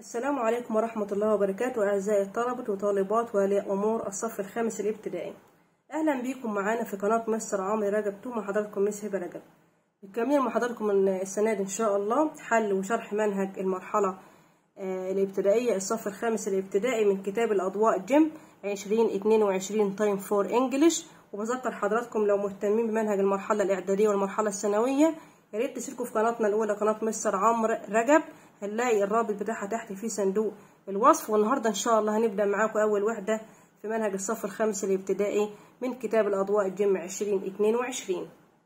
السلام عليكم ورحمة الله وبركاته أعزائي الطلبة وطالبات وأولياء أمور الصف الخامس الابتدائي أهلا بيكم معانا في قناة مستر عمرو رجب تو مع حضراتكم مس هبة رجب نكمل مع حضراتكم السنة دي إن شاء الله حل وشرح منهج المرحلة آه الابتدائية الصف الخامس الابتدائي من كتاب الأضواء جيم عشرين اتنين وعشرين تايم فور انجلش وبذكر حضراتكم لو مهتمين بمنهج المرحلة الإعدادية والمرحلة الثانوية يا ريت تشتركوا في قناتنا الأولى قناة مستر عمرو رجب هنلاقي الرابط بتاعها تحت في صندوق الوصف والنهارده ان شاء الله هنبدا معاكم اول وحده في منهج الصف الخامس الابتدائي من كتاب الاضواء الجيم 2022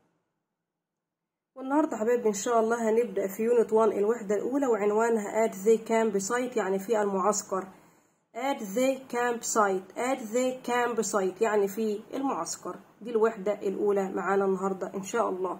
والنهارده حبايبي ان شاء الله هنبدا في يونت 1 الوحده الاولى وعنوانها at the campsite يعني في المعسكر at the campsite at the campsite يعني في المعسكر دي الوحده الاولى معانا النهارده ان شاء الله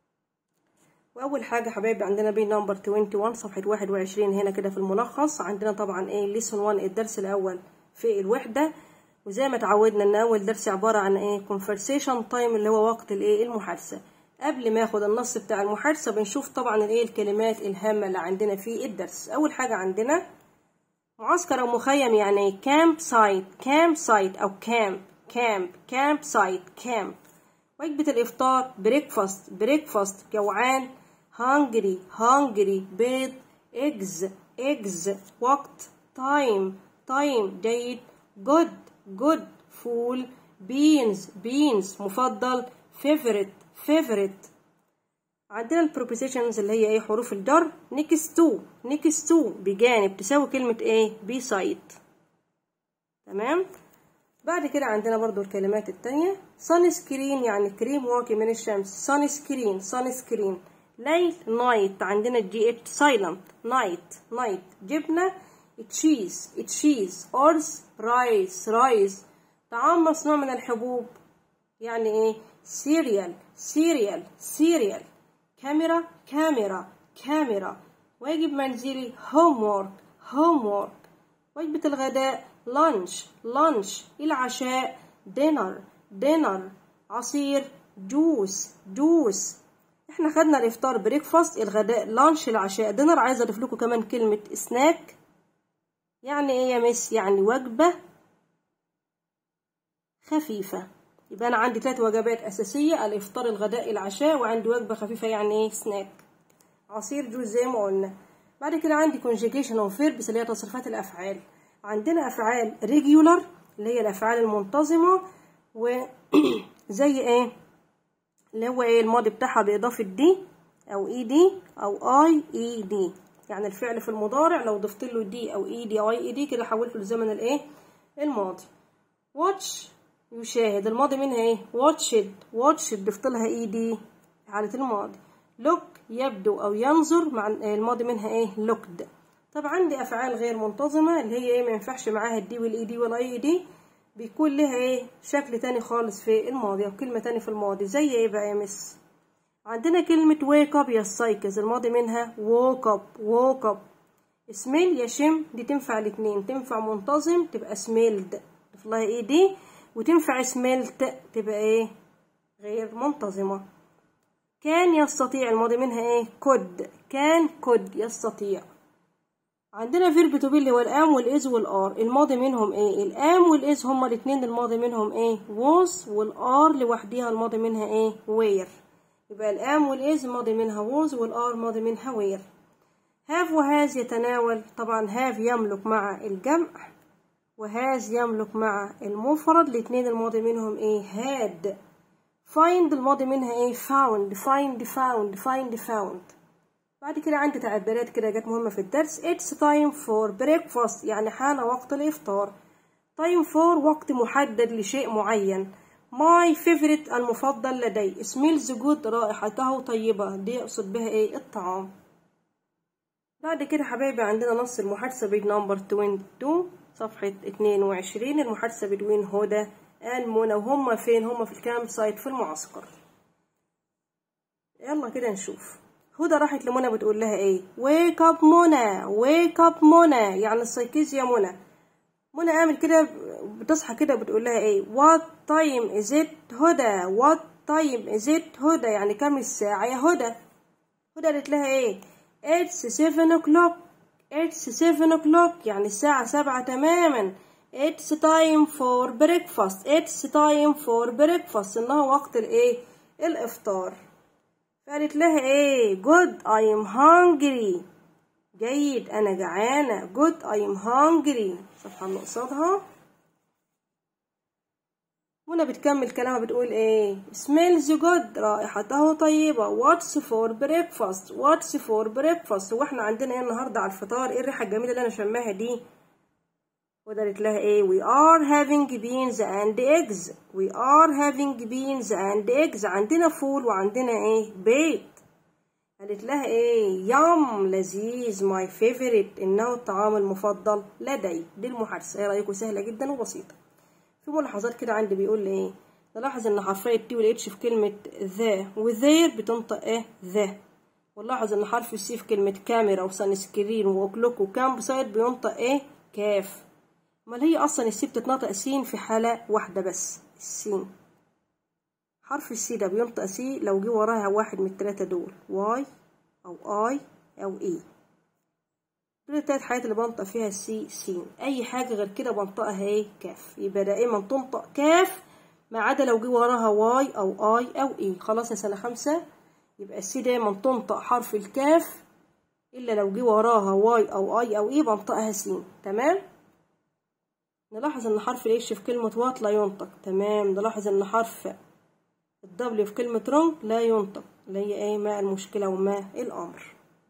واول حاجه حبايبي عندنا بي نمبر 21 صفحه 21 هنا كده في الملخص عندنا طبعا ايه ليسون 1 الدرس الاول في الوحده وزي ما اتعودنا ان اول درس عباره عن ايه conversation time اللي هو وقت الايه المحادثه قبل ما اخد النص بتاع المحادثه بنشوف طبعا الايه الكلمات الهامه اللي عندنا في الدرس اول حاجه عندنا معسكر او مخيم يعني كامب سايت كامب سايت او كامب كامب كامب سايت كامب وجبه الافطار بريكفاست بريكفاست جوعان hungry hungry بيض eggs eggs وقت time time جيد good good فول beans beans مفضل favorite favorite عندنا البروبوزيشنز اللي هي ايه حروف الجر next to next to بجانب تساوي كلمة ايه beside تمام بعد كده عندنا برضو الكلمات التانية sun screen يعني كريم واقي من الشمس sun screen sun screen ليل نايت عندنا الجي اتش سايلنت نايت نايت جبنة تشيز تشيز أرز رايز رايز طعام مصنوع من الحبوب يعني ايه سيريال سيريال سيريال كاميرا كاميرا كاميرا واجب منزلي homework homework وجبة الغداء لانش لانش العشاء دينر دينر عصير جوس جوس احنا خدنا الافطار بريكفاست الغداء لانش العشاء دينر عايزه اضيف لكم كمان كلمه سناك يعني ايه يا مس يعني وجبه خفيفه يبقى انا عندي ثلاث وجبات اساسيه الافطار الغداء العشاء وعندي وجبه خفيفه يعني ايه سناك عصير جوز زي ما قلنا بعد كده عندي كونجيجيشن اوف فيربس اللي هي تصريفات الافعال عندنا افعال ريجولار اللي هي الافعال المنتظمه وزي ايه اللي هو ايه الماضي بتاعها بإضافة دي أو اي دي أو اي اي دي يعني الفعل في المضارع لو ضفت له دي أو اي دي أو اي اي دي كده حولته لزمن الايه الماضي واتش يشاهد الماضي منها ايه واتشد واتشد ضفت لها اي دي حالة الماضي لوك يبدو أو ينظر مع الماضي منها ايه لوكد طب عندي أفعال غير منتظمة اللي هي ايه ما ينفعش معاها الدي والاي دي والاي دي بيكون لها ايه شكل تاني خالص في الماضي او كلمة تاني في الماضي زي ايه بقى يا مس عندنا كلمة wake up يا سايكز الماضي منها woke up woke up سميل يشم دي تنفع الاتنين تنفع منتظم تبقى سميلد ضيف لها ايه دي وتنفع سميلت تبقى ايه غير منتظمة كان يستطيع الماضي منها ايه could كان could يستطيع عندنا فيرب تو بي اللي هو الام والاز والار الماضي منهم ايه الام والاز هما الاثنين الماضي منهم ايه was والار لوحديها الماضي منها ايه where يبقى الام والاز الماضي منها was والار ماضي منها where have وهاز يتناول طبعا have يملك مع الجمع وهاز يملك مع المفرد الاثنين الماضي منهم ايه had find الماضي منها ايه found find found find found بعد كده عندي تعبيرات كده جت مهمة في الدرس it's time for breakfast يعني حان وقت الإفطار time for وقت محدد لشيء معين my favorite المفضل لدي smells good رائحته طيبة دي يقصد بها ايه الطعام بعد كده حبايبي عندنا نص المحادثة بيج نمبر 22 صفحة 22 المحادثة بين هدى ان منى وهما فين هما في الكامب سايت في المعسكر يلا كده نشوف هدى راحت لمنى بتقول لها ايه ويك اب منى ويك اب منى يعني استيقظي يا منى منى قامت كده بتصحى كده بتقول لها ايه وات تايم از ات هدى وات تايم از ات هدى يعني كم الساعة يا هدى هدى قالت لها ايه اتس 7 o'clock it's seven o'clock يعني الساعة سبعة تماما it's time for breakfast it's time for breakfast إنها وقت الإيه الإفطار فقالت لها إيه good I'm hungry جيد أنا جعانة good I'm hungry الصفحة اللي قصادها منى بتكمل كلامها بتقول ايه smells good رائحته طيبة what's for breakfast what's for breakfast واحنا عندنا ايه النهاردة على الفطار ايه الريحة الجميلة اللي انا شماها دي وقالت لها ايه we are having beans and eggs we are having beans and eggs عندنا فول وعندنا ايه بيض قالت لها ايه يام لذيذ my favorite انه الطعام المفضل لدي دي المحادثة ايه رأيكم سهلة جدا وبسيطة في ملاحظات كده عندي بيقول لي ايه نلاحظ ان حرفي التي والاتش في كلمة ذا وذير بتنطق ايه ذا ونلاحظ ان حرف السي في كلمة كاميرا وسان سكرين واوكلوك وكامب سايت بينطق ايه كاف امال هي اصلا السي بتتنطق سين في حالة واحدة بس السين حرف السي ده بينطق سي لو جه وراها واحد من التلاتة دول واي او اي او اي دول التلات حاجات اللي بنطق فيها السي سين اي حاجة غير كده بنطقها ايه كاف يبقى دائما تنطق كاف ما عدا لو جه وراها واي او اي او اي خلاص يا سنة خمسة يبقى السي دايما تنطق حرف الكاف الا لو جه وراها واي او اي او اي بنطقها سين تمام نلاحظ ان حرف الاتش في كلمة وات لا ينطق تمام نلاحظ ان حرف الدبليو في كلمة رونج لا ينطق اللي هي ايه ما المشكلة وما الامر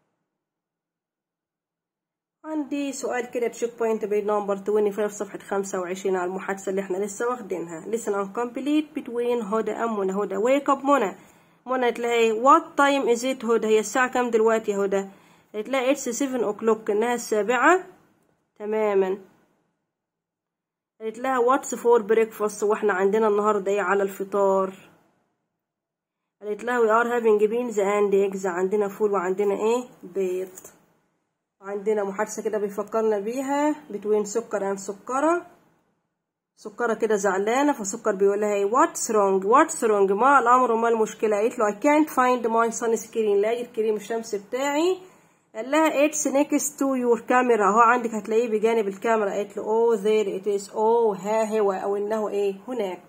عندي سؤال كده تشيك بوينت بيج نمبر 25 صفحة 25 على المحادثة اللي احنا لسه واخدينها listen and complete between هدى أم منى هدى wake up منى منى قالت لها ايه what time is it هدى هي الساعة كام دلوقتي يا هدى قالت لها it's 7 o'clock انها السابعة تماما قالت لها what's for breakfast واحنا عندنا النهاردة ايه على الفطار قالت لها we are having beans and eggs عندنا فول وعندنا ايه بيض عندنا محادثة كده بيفكرنا بيها بتوين سكر and سكرة سكرة كده زعلانة فسكر بيقول لها ايه what's wrong what's wrong ما الأمر وما المشكلة قالت له I can't find my sunscreen لاقي الكريم الشمس بتاعي قال لها it's next to your camera اهو عندك هتلاقيه بجانب الكاميرا قالت له oh there it is oh ها هو أو إنه ايه هناك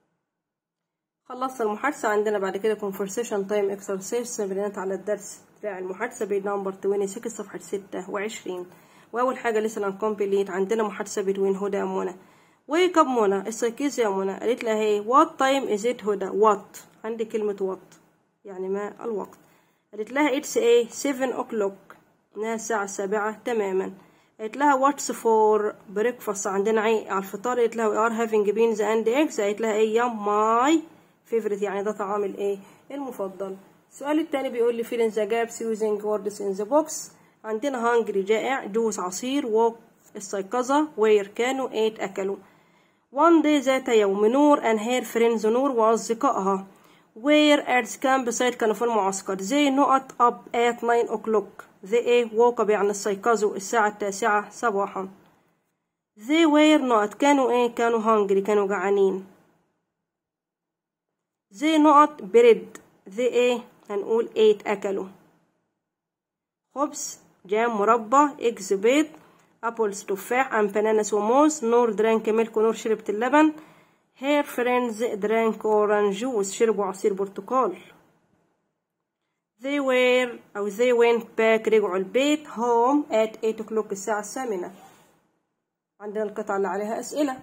خلصت المحادثة عندنا بعد كده conversation time exercise تمرينات على الدرس بتاع المحادثة بين نمبر 26 صفحة 26 وأول حاجة listen and complete عندنا محادثة بين هدى ومنى wake up منى استيقظي يا منى قالت لها هي what time is it هدى what عندي كلمة what يعني ما الوقت قالت لها it's a 7 o'clock إنها الساعة السابعة تماما قالت لها what's for breakfast عندنا على الفطار قالت لها we are having beans and eggs قالت لها ايه يا my favorite يعني ده طعام الايه المفضل السؤال التاني بيقول لي fill in the gaps using words in the box عندنا hungry جائع جوز عصير walk استيقظة where كانوا ate أكلوا one day ذات يوم نور and her friends نور وأصدقائها were at camp site كانوا في المعسكر they not up at 9 o'clock they ايه woke up يعني استيقظوا الساعة التاسعة صباحا they were not كانوا ايه كانوا hungry كانوا جعانين they not bread they ايه هنقول ايت أكلوا خبز جام مربى إجز بيض أبلز تفاح أم بنانس وموز نور درانك ميلك ونور شربت اللبن هير فريندز درانك أورانج جوس شربوا عصير برتقال they were أو they went back رجعوا البيت home at 8 o'clock الساعة الثامنة عندنا القطعة اللي عليها أسئلة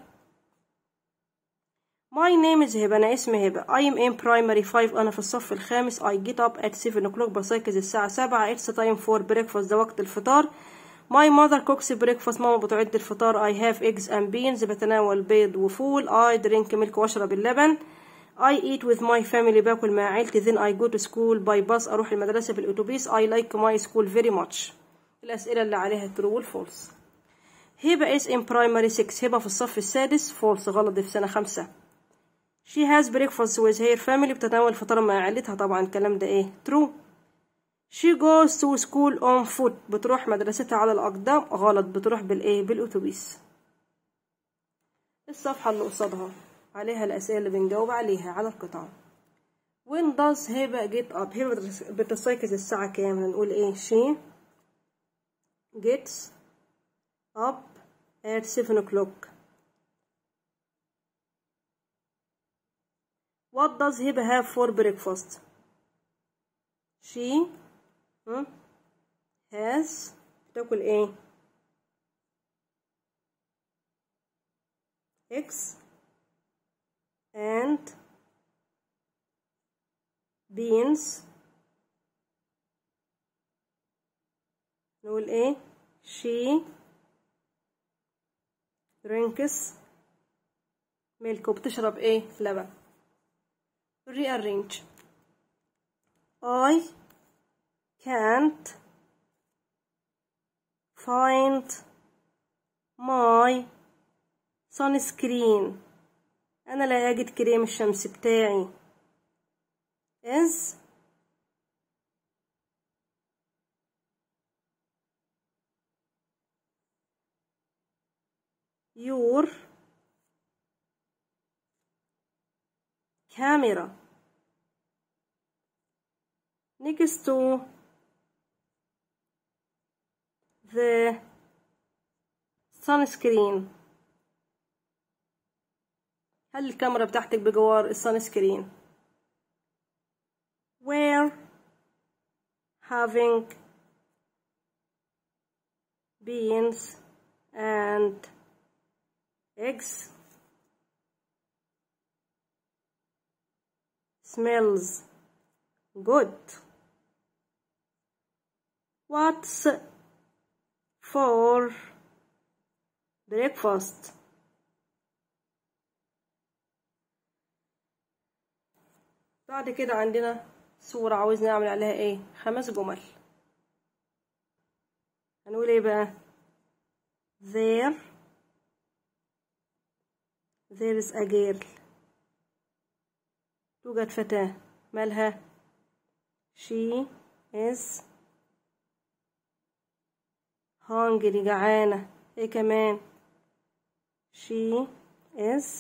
My name is هبة أنا اسمي هبة I am in primary 5 أنا في الصف الخامس I get up at 7 o'clock بستيقظ الساعة 7 It's time for breakfast ده وقت الفطار My mother cooks breakfast ماما بتعد الفطار I have eggs and beans بتناول بيض وفول I drink milk واشرب اللبن I eat with my family باكل مع عيلتي then I go to school by bus أروح المدرسة بالأتوبيس I like my school very much الأسئلة اللي عليها true والفولس هبة is in primary 6 هبة في الصف السادس فولس غلط في سنة خمسة She has breakfast with her family بتتناول الفطار مع عائلتها طبعا الكلام ده ايه true She goes to school on foot بتروح مدرستها على الأقدام غلط بتروح بالإيه بالأتوبيس الصفحة اللي قصادها عليها الأسئلة اللي بنجاوب عليها على القطعة When does هبة get up هبة بتستيقظ الساعة كام هنقول إيه she gets up at 7 o'clock what does Hiba have for breakfast she hmm, has تاكل ايه eggs and beans نقول ايه she drinks milk وبتشرب ايه لبن rearrange I can't find my sunscreen أنا لا أجد كريم الشمس بتاعي is your camera next to the sunscreen هل الكاميرا بتاعتك بجوار السان سكرين where having beans and eggs smells good what's for breakfast بعد كده عندنا صورة عاوز نعمل عليها ايه خمس جمل هنقول ايه بقى there there is a girl توجد فتاة مالها she is hungry جعانة ايه كمان she is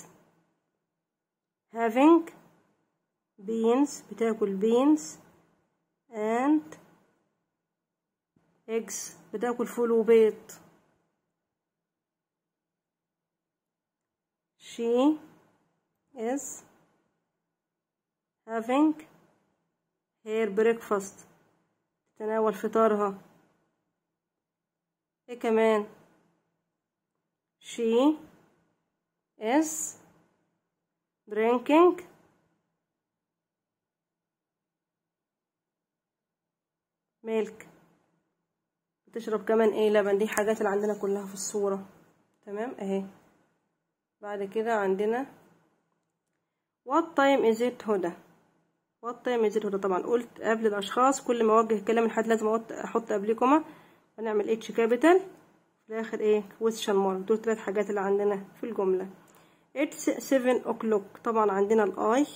having beans بتاكل beans and eggs بتاكل فول وبيض she is having her breakfast تتناول فطارها ايه كمان she is drinking ميلك بتشرب كمان ايه لبن دي حاجات اللي عندنا كلها في الصورة تمام اهي بعد كده عندنا what time is it هدى what time is it هدى طبعا قلت قبل الاشخاص كل ما اوجه كلام الحد لازم احط قبليه كوما ونعمل اتش كابيتال في الاخر ايه question mark دول تلات حاجات اللي عندنا في الجملة it's 7 o'clock طبعا عندنا الاي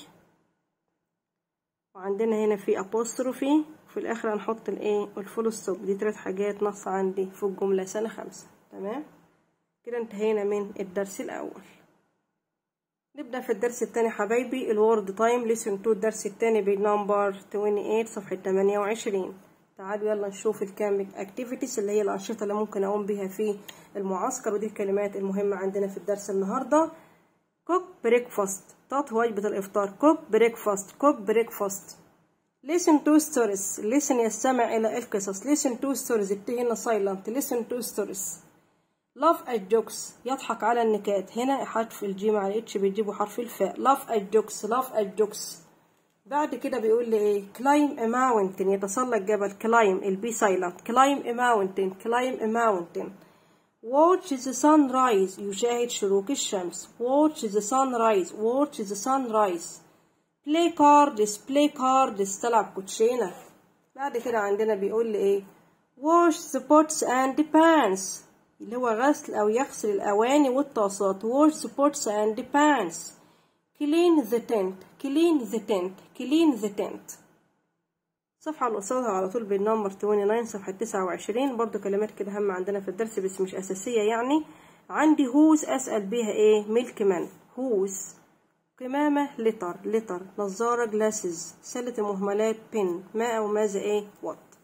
وعندنا هنا في apostrophe وفي الاخر هنحط الايه الفول ستوب دي تلات حاجات نص عندي في الجملة سنة خمسة تمام كده انتهينا من الدرس الاول نبدأ في الدرس التاني حبايبي الوورد تايم ليسن تو الدرس التاني بنمبر 28 صفحة 28 تعالوا يلا نشوف الكامل اكتيفيتيز اللي هي الأنشطة اللي ممكن أقوم بيها في المعسكر ودي الكلمات المهمة عندنا في الدرس النهاردة كوك بريكفاست طاط وجبة الإفطار كوك بريكفاست كوك بريكفاست listen to stories listen يستمع إلى القصص listen to stories التي هنا silent listen to stories laugh at jokes يضحك على النكات هنا حرف الجي مع الاتش بيجيبوا حرف الفاء laugh at jokes laugh at jokes بعد كده بيقول لي ايه climb a mountain يتسلق جبل climb البي silent climb a mountain climb a mountain watch the sunrise يشاهد شروق الشمس watch the sunrise watch the sunrise play cards play cards تلعب كوتشينة بعد كده عندنا بيقول لي ايه wash the pots and pans اللي هو غسل او يغسل الاواني والطاسات wash the pots and pans clean the tent clean the tent clean the tent الصفحة اللي قصادها على طول بالنمبر 29 صفحة 29 برضو كلمات كده هم عندنا في الدرس بس مش أساسية يعني عندي هوز أسأل بيها إيه ميلك مان هوز قمامة لتر لتر نظارة جلاسز سلة المهملات بن ما أو ماذا إيه وات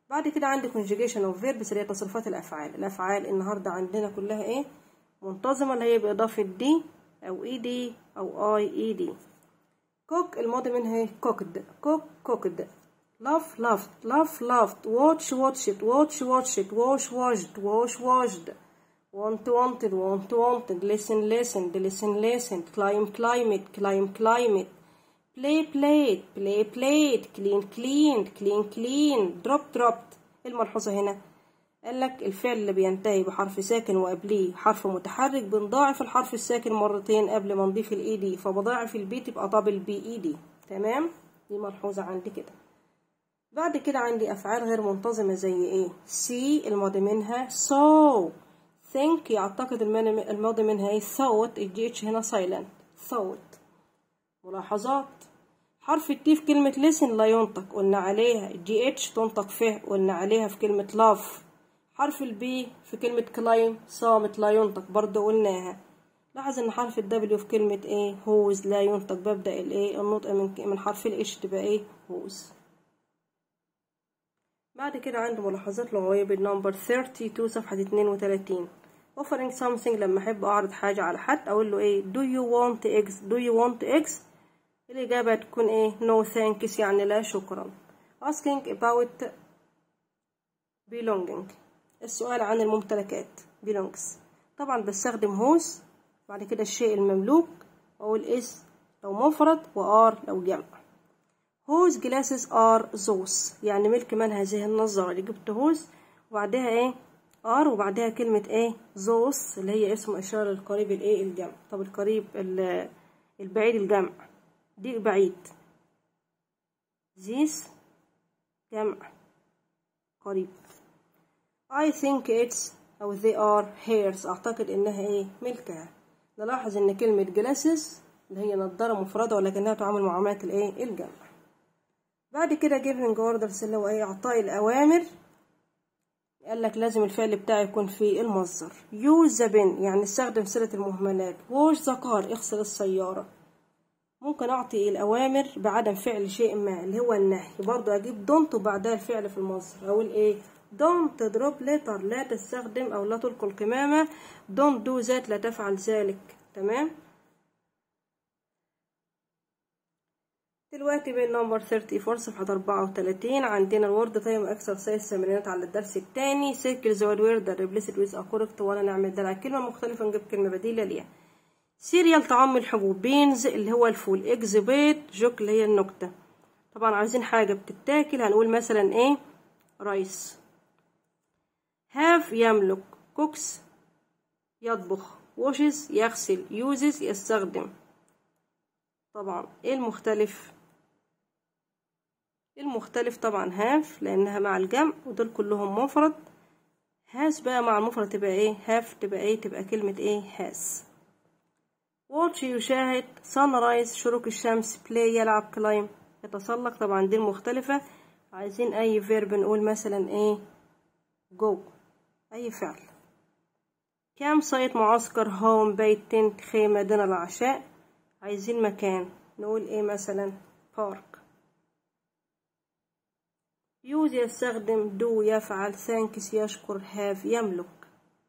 بعد كده عندي conjugation of verbs اللي هي تصريفات الأفعال الأفعال النهاردة عندنا كلها إيه منتظمة اللي هي بإضافة دي أو إي دي أو أي إي دي cook الماضي منها إيه cooked cook cooked love loved love loved watch watched watch watched wash washed wash washed want wanted want wanted listen listened listen listened climb climbed climb climbed play played play played clean cleaned clean cleaned drop dropped الملحوظة هنا قال لك الفعل اللي بينتهي بحرف ساكن وقبليه حرف متحرك بنضاعف الحرف الساكن مرتين قبل ما نضيف الاي دي فبضاعف البي تبقى دبل بي اي دي تمام دي ملحوظة عندي كده بعد كده عندي أفعال غير منتظمة زي إيه سي الماضي منها so think يعتقد الماضي منها إيه thought الجي اتش هنا silent thought ملاحظات حرف التي في كلمة listen لا ينطق قلنا عليها الجي اتش تنطق فيه قلنا عليها في كلمة love حرف البي في كلمة climb صامت لا ينطق برضه قلناها لاحظ ان حرف الدبليو في كلمة ايه هوز لا ينطق ببدأ الايه النطق من من حرف الاتش تبقى ايه هوز بعد كده عندي ملاحظات لغوية بالنمبر 32 صفحة 32 offering something لما أحب أعرض حاجة على حد أقول له إيه do you want eggs do you want eggs الإجابة تكون إيه no thanks يعني لا شكرا asking about belonging السؤال عن الممتلكات belongs طبعا بستخدم هوس بعد كده الشيء المملوك أقول is لو مفرد وآر لو جمع whose glasses are those يعني ملك من هذه النظارة اللي جبت whose وبعدها ايه are وبعدها كلمة ايه those اللي هي اسم إشارة للقريب الايه الجمع طب القريب البعيد الجمع دي بعيد this جمع قريب I think it's أو they are hers أعتقد إنها ايه ملكها نلاحظ إن كلمة glasses اللي هي نظارة مفردة ولكنها تعامل معاملة الايه الجمع بعد كده giving orders اللي هو ايه اعطاء الاوامر قال لك لازم الفعل بتاعي يكون في المصدر use the bin يعني استخدم صلة المهملات wash the car اغسل السيارة ممكن اعطي الاوامر بعدم فعل شيء ما اللي هو النهي برضو اجيب don't وبعدها الفعل في المصدر اقول ايه don't drop letter لا تستخدم او لا تلقي القمامة don't do that لا تفعل ذلك تمام دلوقتي بين نمبر 34 صفحة 34 عندنا الورد تايم اكسرسايز تمرينات على الدرس التاني سيركل ذا وورد ريبليسد ويز ا كوركت ولا نعمل ده كلمة مختلفة نجيب كلمة بديلة ليها سيريال طعام الحبوب بينز اللي هو الفول اكز بيت جوك اللي هي النكتة طبعا عايزين حاجة بتتاكل هنقول مثلا ايه رايس هاف يملك كوكس يطبخ واشز يغسل يوزز يستخدم طبعا ايه المختلف المختلف طبعا هاف لانها مع الجمع ودول كلهم مفرد هاس بقى مع المفرد تبقى ايه هاف تبقى ايه تبقى كلمة ايه هاس واتش يشاهد سان رايز شروق الشمس بلاي يلعب كلايم يتسلق طبعا دي المختلفة عايزين اي فيرب نقول مثلا ايه جو اي فعل كام سايت معسكر هوم بيت تنت خيمة دون العشاء عايزين مكان نقول ايه مثلا بارك يوز يستخدم دو يفعل ثانكس يشكر هاف يملك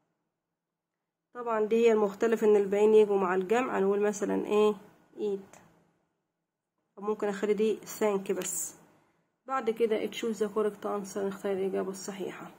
طبعا دي هي المختلف ان الباقيين يجوا مع الجمع نقول مثلا ايه eat أو ممكن اخلي دي ثانك بس بعد كده تشوز ذا كوركت انسر نختار الاجابة الصحيحة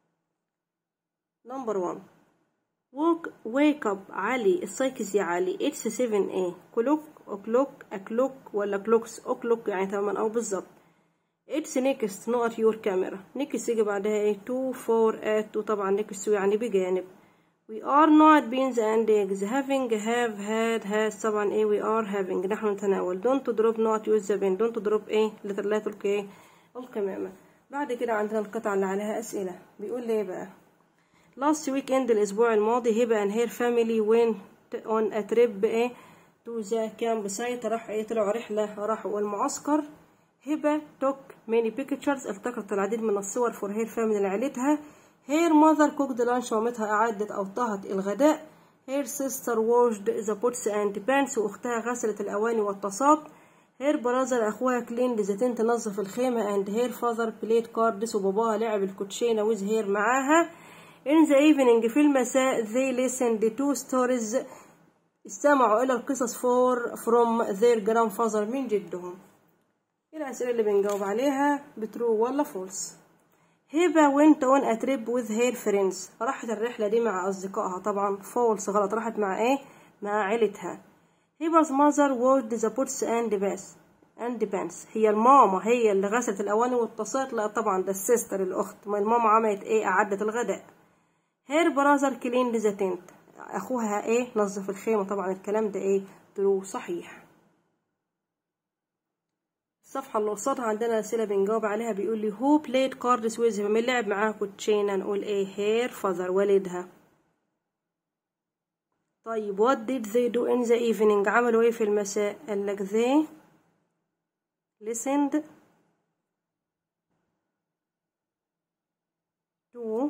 نمبر 1 ووك wake up علي السايكس يا علي اتس 7 ايه كلوك اوكلوك اكلوك ولا كلوكس اوكلوك يعني تماما او بالظبط اتس نيكست نقط يور كاميرا نيكست يجي بعدها ايه تو فور ات وطبعا نيكست يعني بجانب we are not beans and eggs having have had has طبعا ايه we are having نحن نتناول don't drop not use the pen don't drop ايه لا تلقي ايه القمامة بعد كده عندنا القطعة اللي عليها أسئلة بيقول ليه بقى last weekend الأسبوع الماضي هبة and her family went on a trip إيه to the campsite راح إيه طلعوا رحلة راحوا المعسكر هبة took many pictures التقطت العديد من الصور for her family لعيلتها her mother cooked lunch مامتها أعدت أو طهت الغداء her sister washed the pots and pans وأختها غسلت الأواني والطاسات هير براذر اخوها كلين ذاتين تنظف الخيمة اند هير فاذر بليت كاردس وباباها لعب الكوتشينة ويز هير معاها in the evening في المساء they listened to stories استمعوا إلى القصص for from their grandfather من جدهم الأسئلة اللي بنجاوب عليها بترو ولا فولس هبة went on a trip with her friends راحت الرحلة دي مع أصدقائها طبعا فولس غلط راحت مع إيه مع عيلتها هبر's mother washed the pots and baths and pans هي الماما هي اللي غسلت الأواني والطاسات لا طبعا ده السيستر الأخت ما الماما عملت إيه أعدت الغداء هير براذر كلين ذا تنت اخوها ايه نظف الخيمه طبعا الكلام ده ايه ترو صحيح الصفحه اللي قصادها عندنا اسئله بنجاوب عليها بيقول لي هو بلايد كاردز ويز مين لعب معاها كوتشينه نقول ايه هير فاذر والدها طيب what did they do in the evening عملوا ايه في المساء قال لك they listened to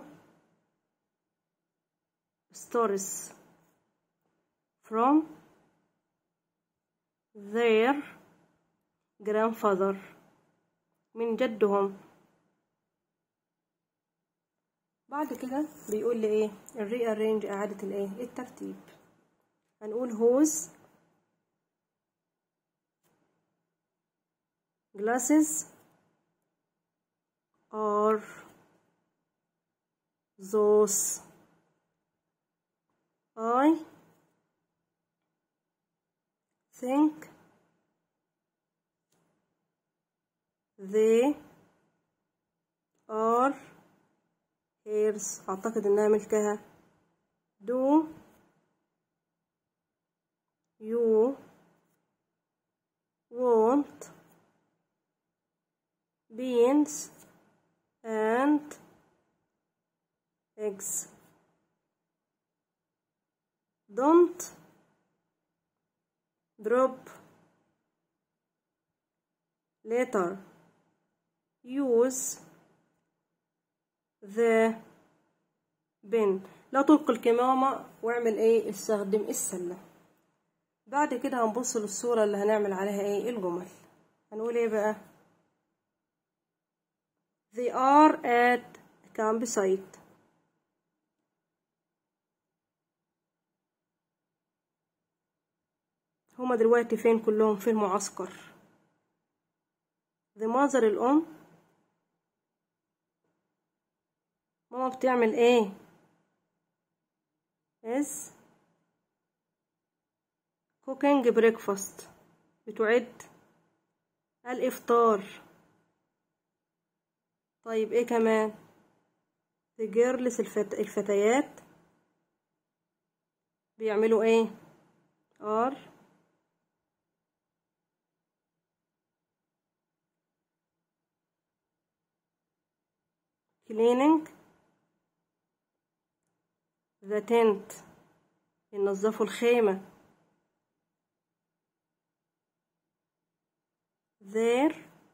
stories from their grandfather من جدهم بعد كده بيقول لي ايه الريارينج اعادة الايه الترتيب هنقول whose glasses are those I think they are hers أعتقد إنها ملكها do you want beans and eggs don't drop later use the bin لا تلقي الكمامة واعمل ايه استخدم السلة بعد كده هنبص للصورة اللي هنعمل عليها ايه الجمل هنقول ايه بقى they are at a campsite هما دلوقتي فين كلهم في المعسكر the mother الأم ماما بتعمل ايه is cooking breakfast بتعد الإفطار طيب ايه كمان the girls الفت... الفتيات بيعملوا ايه are cleaning the tent ينظفوا الخيمة there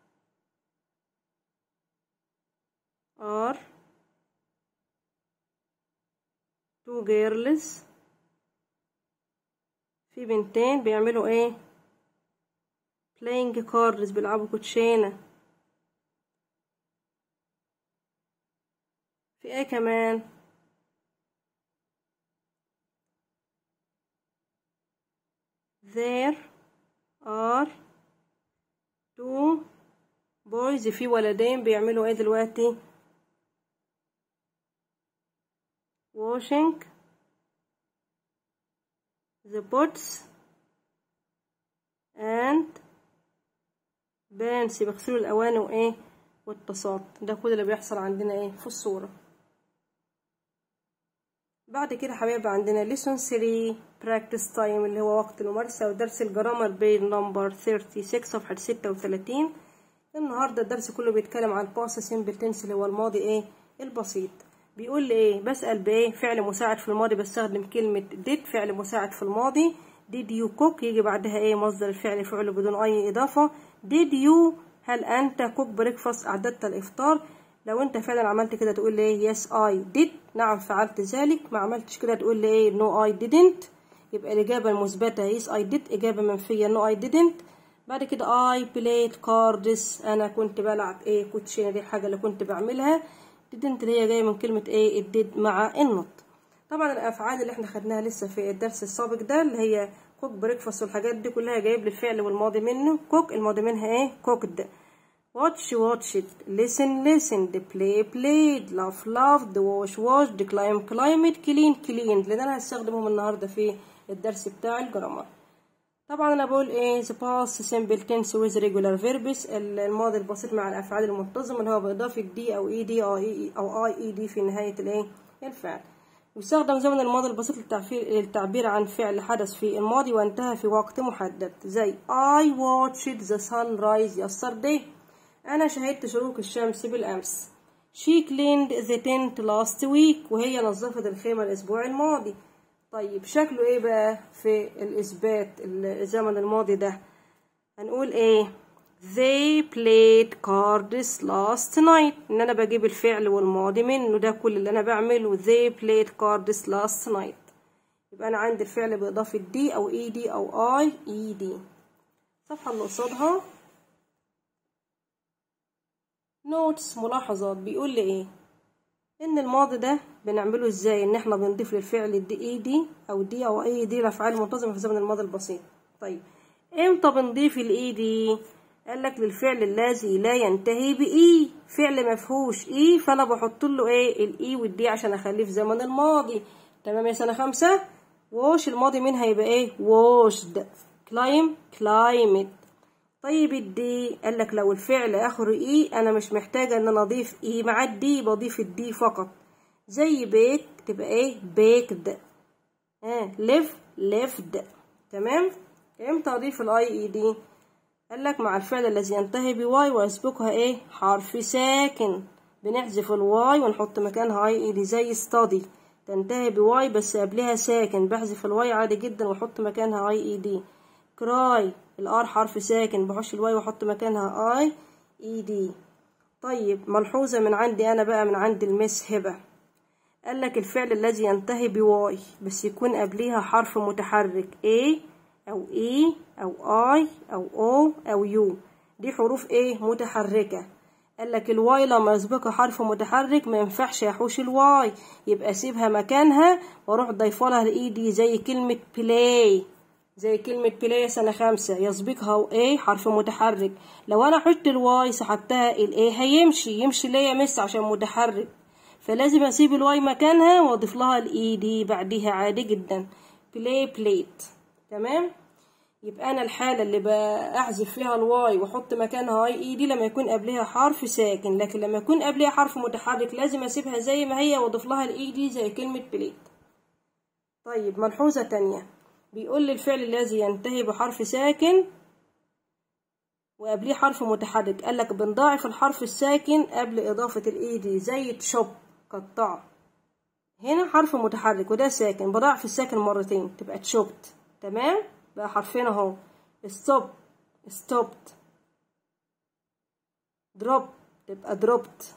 are two girls في بنتين بيعملوا ايه playing cards بيلعبوا كوتشينه في ايه كمان there are two boys في ولدين بيعملوا ايه دلوقتي washing the pots and pans بيغسلوا الاواني وايه والطاسات ده كل اللي بيحصل عندنا ايه في الصوره بعد كده حبايبي عندنا lesson 3 practice time اللي هو وقت الممارسة ودرس الجرامر بين نمبر 36 صفحة 36 النهاردة الدرس كله بيتكلم عن past simple tense اللي هو الماضي ايه البسيط بيقول لي ايه بسأل بايه فعل مساعد في الماضي بستخدم كلمة did فعل مساعد في الماضي did you cook يجي بعدها ايه مصدر الفعل فعل بدون اي اضافة did you هل انت كوك بريكفاست اعددت الافطار لو انت فعلا عملت كده تقول لي ايه yes I did نعم فعلت ذلك ما عملتش كده تقول لي ايه no I didn't يبقى الإجابة المثبتة yes I did إجابة منفية no I didn't بعد كده I played cards أنا كنت بلعب إيه كوتشينة دي الحاجة اللي كنت بعملها didn't اللي هي جاية من كلمة إيه الديد مع النط طبعا الأفعال اللي احنا خدناها لسه في الدرس السابق ده اللي هي كوك بريكفاست والحاجات دي كلها جايب لي الفعل والماضي منه كوك الماضي منها إيه كوكد watch watched listen listened play played laugh laughed wash washed climb climbed clean cleaned لأن أنا هستخدمهم النهاردة في الدرس بتاع الجرامر طبعا انا بقول ايه the past simple tense with regular verbs الماضي البسيط مع الافعال المنتظمه اللي هو باضافه دي او اي دي او اي او اي اي دي في نهايه الايه الفعل يستخدم زمن الماضي البسيط للتعبير عن فعل حدث في الماضي وانتهى في وقت محدد زي I watched the sunrise yesterday انا شاهدت شروق الشمس بالامس she cleaned the tent last week وهي نظفت الخيمه الاسبوع الماضي طيب شكله ايه بقى في الاثبات الزمن الماضي ده هنقول ايه they played cards last night ان انا بجيب الفعل والماضي منه ده كل اللي انا بعمله they played cards last night يبقى انا عندي الفعل باضافه دي او اي دي او اي اي دي الصفحه اللي قصادها نوتس ملاحظات بيقول لي ايه ان الماضي ده بنعمله ازاي ان احنا بنضيف للفعل الدي اي دي او دي او اي دي الافعال المنتظمه في زمن الماضي البسيط طيب امتى بنضيف الاي دي قال لك للفعل الذي لا ينتهي باي فعل مفهوش اي فانا بحط له ايه الاي والدي عشان اخليه في زمن الماضي تمام يا سنه خمسة ووش الماضي منها يبقى ايه ووشد كلايم كلايمت طيب الدي قال لك لو الفعل اخره اي انا مش محتاجه ان انا اضيف اي مع الدي بضيف الدي فقط زي بيك تبقى ايه بيكد ها ليف ليفد تمام امتى اضيف الاي اي دي قال لك مع الفعل الذي ينتهي بواي ويسبقها ايه حرف ساكن بنحذف الواي ونحط مكانها اي اي دي زي ستادي تنتهي بواي بس قبلها ساكن بحذف الواي عادي جدا واحط مكانها اي اي دي كراي الار حرف ساكن بحش الواي واحط مكانها اي اي دي طيب ملحوظه من عندي انا بقى من عند المس هبه قال لك الفعل الذي ينتهي بواي بس يكون قبليها حرف متحرك A أو E أو I أو O أو U دي حروف ايه متحركة قال لك الواي لما يسبقها حرف متحرك ما ينفعش يحوش الواي يبقى اسيبها مكانها واروح ضيفه لها الاي دي زي كلمة بلاي زي كلمة بلاي سنة خمسة يسبقها ايه حرف متحرك لو انا حطت الواي سحبتها الايه هيمشي يمشي ليه مس عشان متحرك فلازم اسيب الواي مكانها واضيف لها الاي دي بعديها عادي جدا بلاي بليت تمام يبقى انا الحاله اللي بحذف فيها الواي واحط مكانها اي اي دي لما يكون قبلها حرف ساكن لكن لما يكون قبلها حرف متحرك لازم اسيبها زي ما هي واضيف لها الاي دي زي كلمه بليت طيب ملحوظه تانية بيقول لي الفعل الذي ينتهي بحرف ساكن وقبليه حرف متحرك قال لك بنضاعف الحرف الساكن قبل اضافه الاي دي زي تشوب قطع هنا حرف متحرك وده ساكن بضاعف الساكن مرتين تبقى تشوكت تمام بقى حرفين اهو ستوب ستوبت دروب تبقى دروبت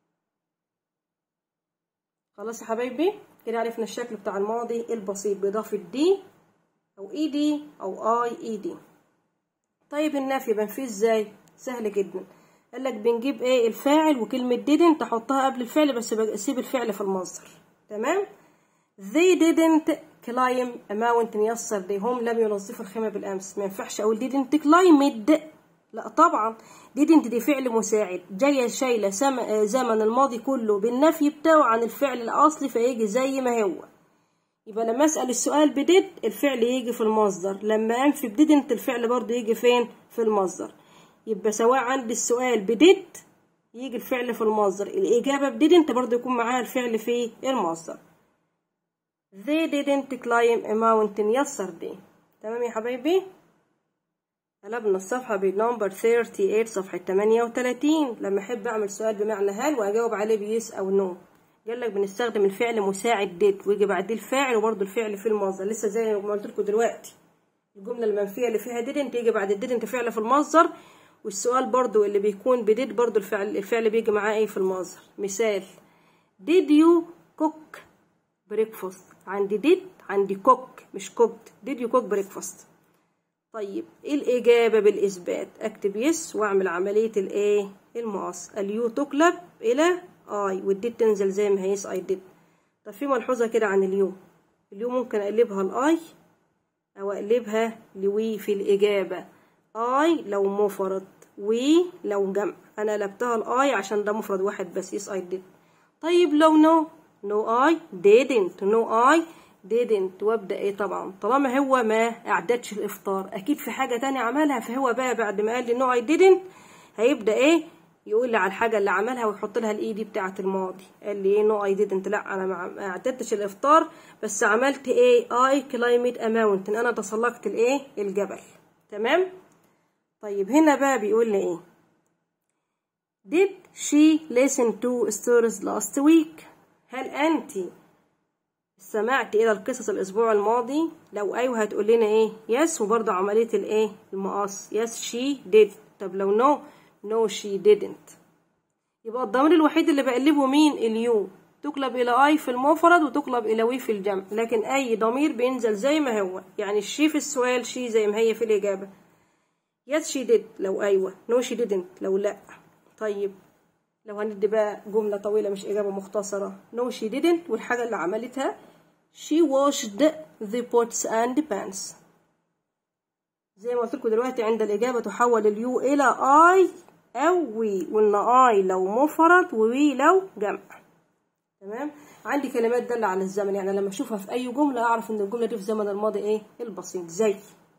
خلاص يا حبايبي كده عرفنا الشكل بتاع الماضي البسيط بإضافة دي أو اي دي أو اي اي دي طيب النفي بنفيه ازاي سهل جدا قال لك بنجيب ايه الفاعل وكلمة didn't تحطها قبل الفعل بس بسيب الفعل في المصدر تمام they didn't climb a mountain yesterday هم لم ينظفوا الخيمة بالأمس ما ينفعش أقول didn't climb لا طبعا didn't دي فعل مساعد جاية شايلة زمن الماضي كله بالنفي بتاعه عن الفعل الأصلي فيجي زي ما هو يبقى لما أسأل السؤال بديد الفعل يجي في المصدر لما أنفي بديدنت الفعل برضه يجي فين في المصدر يبقى سواء عندي السؤال بديد يجي الفعل في المصدر الإجابة بديدنت برضه يكون معاها الفعل في المصدر They didn't climb a mountain yesterday تمام يا حبايبي قلبنا الصفحة بنمبر 38 صفحة 38 لما أحب أعمل سؤال بمعنى هل وأجاوب عليه بيس أو نو قال لك بنستخدم الفعل مساعد did ويجي بعديه الفاعل وبرضه الفعل في المصدر لسه زي ما قلت لكم دلوقتي الجملة المنفية اللي فيها didn't يجي بعد didn't فعل في المصدر والسؤال برضه اللي بيكون بديد برضه الفعل الفعل بيجي معاه ايه في المصدر مثال did you cook breakfast عندي did عندي cook مش cooked did you cook breakfast طيب الإجابة بالإثبات أكتب يس وأعمل عملية الإيه المقص اليو تقلب إلى آي والديد تنزل زي ما هي يس أي ديد طب في ملحوظة كده عن اليو اليو ممكن أقلبها الآي أو أقلبها لوي في الإجابة آي لو مفرد وي لو جمع أنا قلبتها الآي عشان ده مفرد واحد بس يس أي ديد طيب لو نو نو اي didn't نو اي didn't وابدا ايه طبعا طالما هو ما اعددش الافطار اكيد في حاجه تانية عملها فهو بقى بعد ما قال لي نو اي didn't هيبدا ايه يقول لي على الحاجه اللي عملها ويحط لها الاي دي بتاعه الماضي قال لي ايه نو اي didn't لا انا ما اعددتش الافطار بس عملت ايه اي كلايمت اماونت انا تسلقت الايه الجبل تمام طيب هنا بقى بيقول لي ايه Did she listen to stories last week? هل أنت استمعت إلى القصص الأسبوع الماضي؟ لو أيوه هتقول لنا إيه؟ يس وبرضه عملية الإيه؟ المقص يس she did طب لو no no she didn't يبقى الضمير الوحيد اللي بقلبه مين؟ اليو تقلب إلى أي في المفرد وتقلب إلى وي في الجمع لكن أي ضمير بينزل زي ما هو يعني الشي في السؤال شي زي ما هي في الإجابة يس she did لو أيوه no she didn't لو لأ طيب لو هندي بقى جملة طويلة مش إجابة مختصرة no she didn't والحاجة اللي عملتها she washed the pots and pans زي ما قلت لكم دلوقتي عند الإجابة تحول اليو إلى I أو وي قلنا I لو مفرد ووي لو جمع تمام عندي كلمات دالة على الزمن يعني لما أشوفها في أي جملة أعرف إن الجملة دي في الزمن الماضي إيه البسيط زي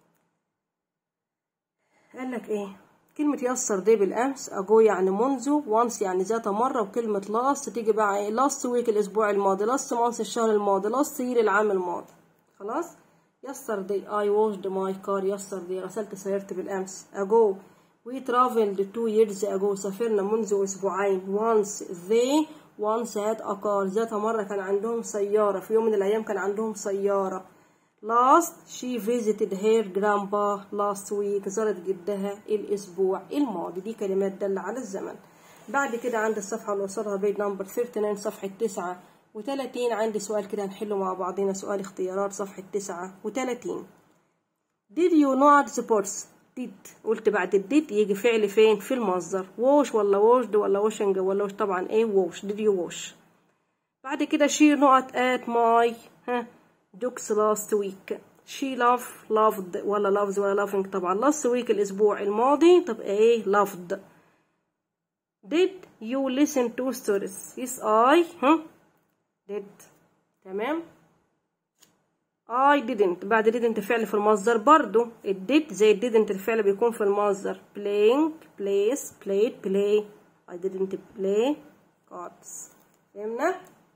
قال لك إيه كلمة يسر دي بالأمس أجو يعني منذ وانس يعني ذات مرة وكلمة لاست تيجي بقى ايه لاست ويك الأسبوع الماضي لاست مانس الشهر الماضي لاست يير العام الماضي خلاص يسر دي I washed my car يسر دي غسلت سيارتي بالأمس أجو we traveled two years ago سافرنا منذ أسبوعين once they once had a car ذات مرة كان عندهم سيارة في يوم من الأيام كان عندهم سيارة last she visited her grandpa last week زارت جدها الأسبوع الماضي دي كلمات دالة على الزمن بعد كده عند الصفحة اللي قصادها بيج نمبر 39 صفحة 9 وتلاتين عندي سؤال كده هنحله مع بعضنا سؤال اختيارات صفحة تسعة وتلاتين did you not sports did قلت بعد الديد يجي فعل فين في المصدر wash ولا washed ولا washing ولا وش طبعا ايه wash did you wash بعد كده she not at my ها دوكس last week she love loved ولا loves ولا loving طبعا last week الأسبوع الماضي طب ايه loved did you listen to stories yes I ها did تمام I didn't بعد didn't فعل في المصدر برضو it did زي didn't الفعل بيكون في المصدر playing plays played play I didn't play cards فهمنا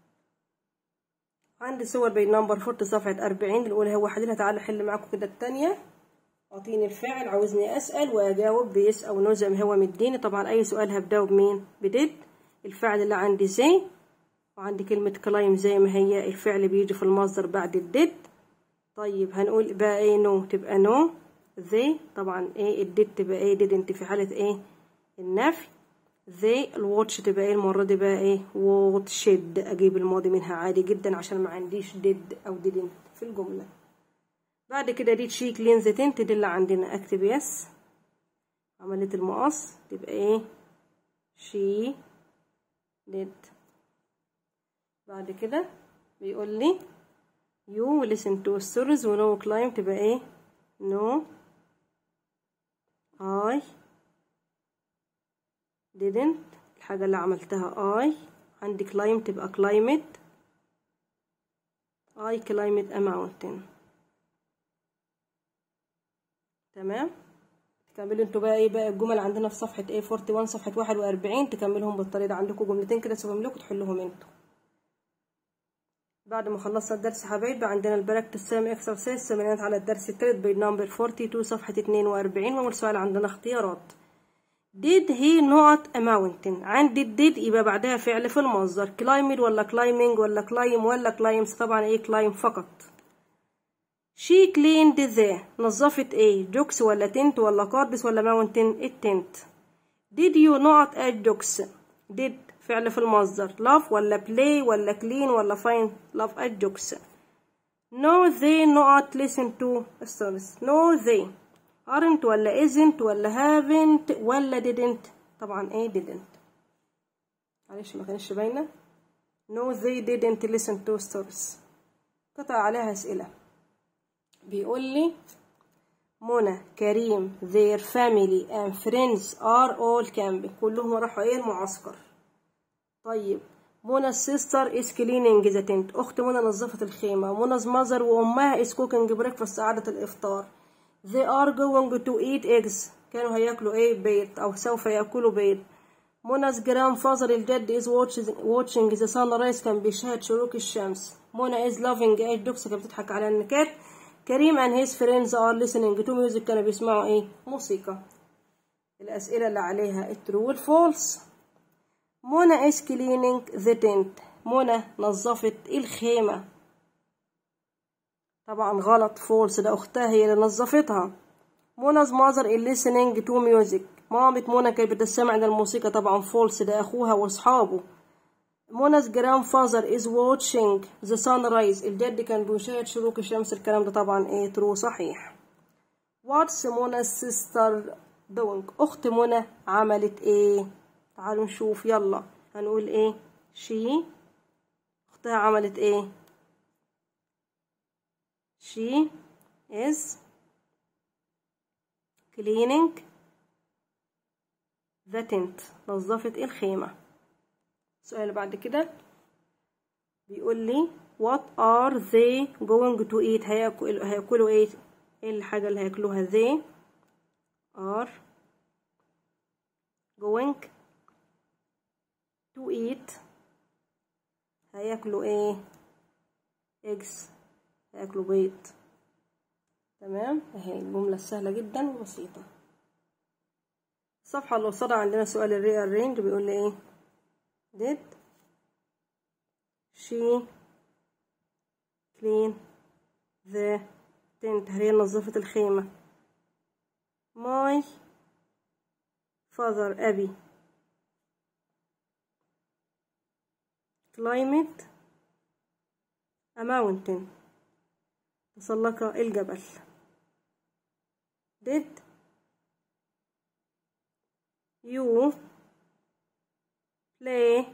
عندي صور بين نمبر فورت صفحة أربعين الأولى هو حللها تعالى أحل معاكم كده التانية أعطيني الفعل عاوزني أسأل وأجاوب بيس أو نو زي ما هو مديني طبعا أي سؤال هبدأه بمين بديد الفعل اللي عندي زي وعندي كلمة كلايم زي ما هي الفعل بيجي في المصدر بعد الديد طيب هنقول بقى ايه نو تبقى نو ذي طبعا ايه الديد تبقى ايه didn't في حالة ايه النفي ذي الواتش تبقى ايه المرة دي بقى ايه واتشد اجيب الماضي منها عادي جدا عشان ما عنديش ديد او didn't في الجملة بعد كده دي شي كلينز تنت دي اللي عندنا اكتب يس عملية المقص تبقى ايه شي ديد بعد كده بيقول لي you listen to stories و no climb تبقى ايه no I didn't الحاجة اللي عملتها I عندي climb تبقى climbed I climbed a mountain تمام تكملوا انتوا بقى ايه بقى الجمل عندنا في صفحة ايه 41 صفحة 41 تكملهم بالطريقة ده عندكم جملتين كده تسيبهم لكم تحلوهم انتوا بعد ما خلصنا الدرس حبايبي عندنا البراكتس سام اكسرسايز تمرينات على الدرس التالت بيج نمبر 42 صفحة 42 واول سؤال عندنا اختيارات did he not a mountain عندي did يبقى بعدها فعل في المصدر climbed ولا climbing ولا climb ولا climbs طبعا ايه climb فقط she cleaned the نظفت ايه جوكس ولا تنت ولا كاردس ولا mountain التنت did you not add جوكس did فعل في المصدر love ولا play ولا clean ولا find love at jokes no they not listen to stories no they aren't ولا isn't ولا haven't ولا didn't طبعا ايه didn't معلش ما كانش باينه no they didn't listen to stories قطع عليها اسئله بيقول لي منى كريم their family and friends are all camping كلهم راحوا ايه المعسكر طيب منى sister is cleaning the tent اخت منى نظفت الخيمه منى mother وامها is cooking breakfast قعدة الافطار they are going to eat eggs كانوا هياكلوا ايه بيض او سوف ياكلوا بيض منا's grandfather الجد is watching, watching the sunrise كان بيشاهد شروق الشمس منى is loving ايه دوكس كانت بتضحك على النكات كريم and his friends are listening to music كانوا بيسمعوا ايه موسيقى الأسئلة اللي عليها الترو والفولس منى is cleaning the tent منى نظفت الخيمة طبعا غلط فولس ده أختها هي اللي نظفتها منا's mother is listening to music مامة منى كانت بتستمع للموسيقى طبعا فولس ده أخوها وأصحابه منا's grandfather is watching the sunrise الجد كان بيشاهد شروق الشمس الكلام ده طبعا ايه ترو صحيح what's منا's sister doing أخت منى عملت ايه تعالوا نشوف يلا هنقول ايه she أختها عملت ايه she is cleaning the tent نظفت الخيمة السؤال اللي بعد كده بيقول لي what are they going to eat هياكل هياكلوا ايه ايه الحاجة اللي هياكلوها they are going to eat هياكلوا ايه eggs هياكلوا بيض تمام اهي الجملة السهلة جدا وبسيطة الصفحة اللي قصادها عندنا سؤال الريال رينج بيقول لي ايه did she clean the tent هي نظفت الخيمة my father أبي climbed a mountain تسلق الجبل did you play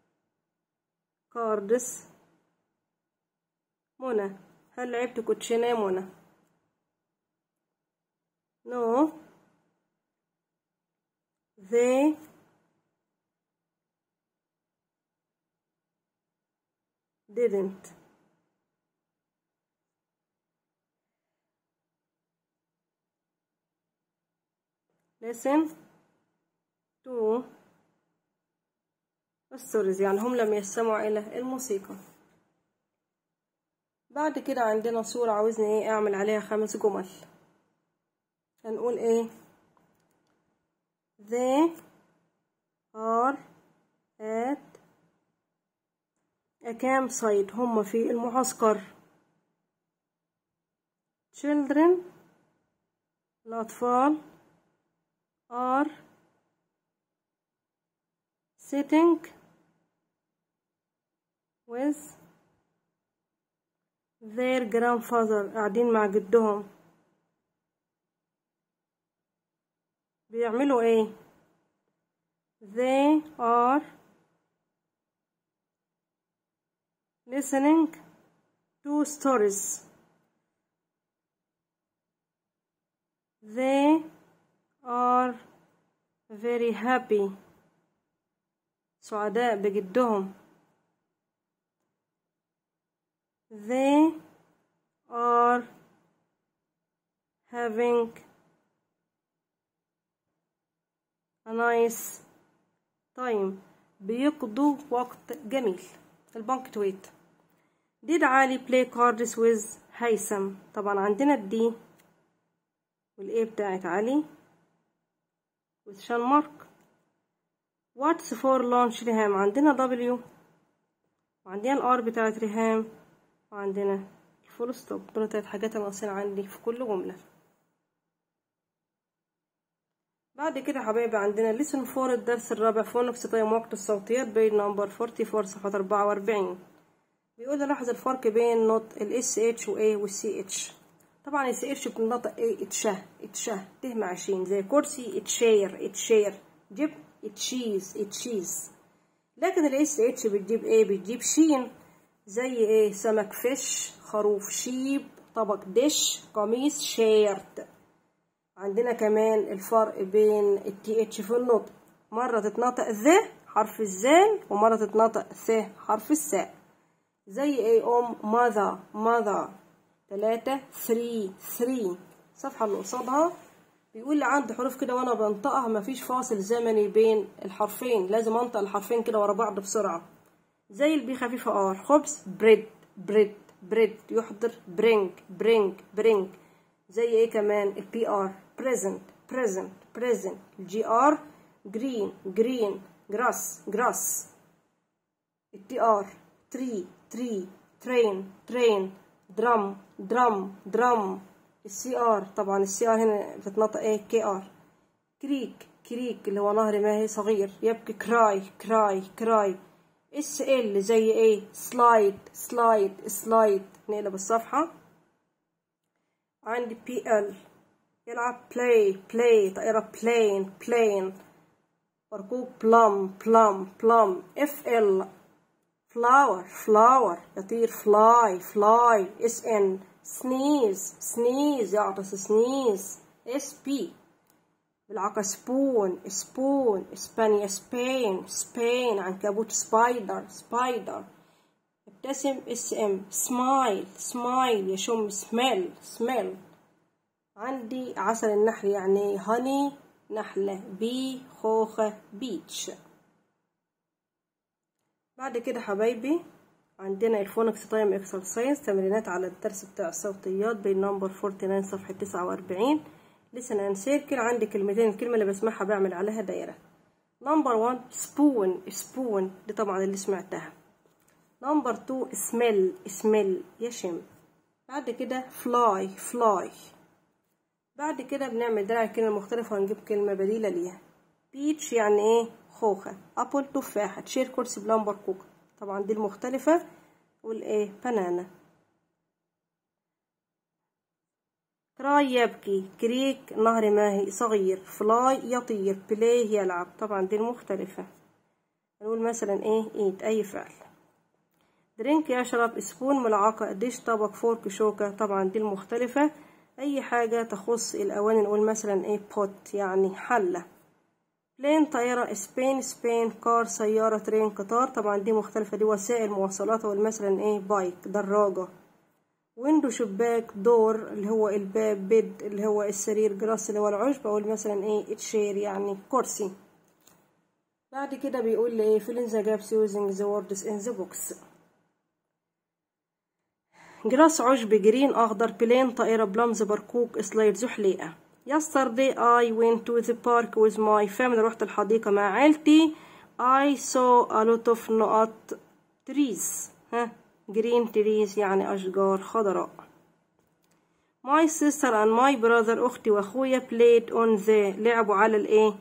cards منى هل لعبت كوتشينة يا منى no they didn't listen to stories يعني هم لم يستمعوا إلى الموسيقى بعد كده عندنا صورة عاوزني ايه اعمل عليها خمس جمل هنقول ايه they are at a campsite هم في المعسكر children الأطفال are sitting with their grandfather قاعدين مع جدهم بيعملوا ايه they are listening to stories they are very happy سعداء بجدهم they are having a nice time بيقضوا وقت جميل البنكتويت did علي play cards with هيثم طبعا عندنا الدي والايه بتاعت علي with شان مارك what's for lunch ريهام عندنا W وعندنا الار بتاعت ريهام وعندنا الفول ستوب دول تلات حاجات ناقصين عندي في كل جملة بعد كده حبايبي عندنا لسن فور الدرس الرابع فونكس تايم وقت الصوتيات بين نمبر 44 صفحة 44 بيقول لاحظ الفرق بين نوت ال SH و A وال CH طبعا الاس اتش بتنطق ايه اتشه اتشه ته مع شين زي كرسي اتشير اتشير جيب اتشيز اتشيز لكن الاس اتش بتجيب ايه بتجيب شين زي ايه سمك فيش خروف شيب طبق دش قميص شيرت عندنا كمان الفرق بين التي اتش في النطق مرة تتنطق ذ حرف الزال ومرة تتنطق ث حرف الساء زي ايه ام ماذا ماذا تلاتة ثري ثري الصفحة اللي قصادها بيقول لي عندي حروف كده وانا بنطقها مفيش فاصل زمني بين الحرفين لازم انطق الحرفين كده ورا بعض بسرعة زي البي خفيفة ار خبز بريد بريد بريد يحضر برينج برينج برينج زي ايه كمان البي ار بريزنت بريزنت بريزنت الجي ار جرين جرين جراس جراس التي ار تري تري ترين ترين درام درام درام السي ار طبعا السي ار هنا بتتنطق ايه كي ار كريك كريك اللي هو نهر ماهي صغير يبكي كراي كراي كراي اس ال زي ايه سلايد سلايد سلايد نقلب الصفحة عندي بي ال يلعب بلاي بلاي طائرة بلين بلين بركوب بلم بلم بلم اف ال فلاور فلاور يطير فلاي فلاي اس ان سنيز سنيز يعطس سنيز اس بي بالعكا سبون سبون اسبانيا سبين سبين عنكبوت سبايدر سبايدر ابتسم اس ام سمايل سمايل يشم سميل سميل عندي عسل النحل يعني هاني نحلة بي خوخة بيتش بعد كده حبايبي عندنا الفونكس تايم اكسرسايز تمرينات على الدرس بتاع الصوتيات بين نمبر 49 صفحة 49 لسن ان سيركل عندي كلمتين الكلمة اللي بسمعها بعمل عليها دايرة نمبر 1 سبون سبون دي طبعا اللي سمعتها نمبر 2 سميل سميل يشم بعد كده فلاي فلاي بعد كده بنعمل دراع كلمة مختلفة ونجيب كلمة بديلة ليها بيتش يعني ايه خوخة أبل تفاحة تشير كرسي بلمبر كوكا طبعا دي المختلفة والايه بنانا كراي يبكي كريك نهر ماهي صغير فلاي يطير بلاي يلعب طبعا دي المختلفة نقول مثلا ايه ايت اي فعل درينك يشرب سبون ملعقة ديش طبق فورك شوكة طبعا دي المختلفة اي حاجة تخص الاواني نقول مثلا ايه بوت يعني حلة بلين طائرة سبين سبين كار سيارة ترين قطار طبعا دي مختلفة دي وسائل مواصلات أقول مثلا ايه بايك دراجة ويندو شباك دور اللي هو الباب بيد اللي هو السرير جراس اللي هو العشب أقول مثلا ايه تشير يعني كرسي بعد كده بيقول لي ايه fill in the gaps using the words in the box جراس عشب جرين أخضر بلين طائرة بلمز بركوك سلايد زحليقة yesterday I went to the park with my family رحت الحديقة مع عيلتي I saw a lot of نقط trees ها green trees يعني أشجار خضراء my sister and my brother أختي وأخويا played on the لعبوا على الإيه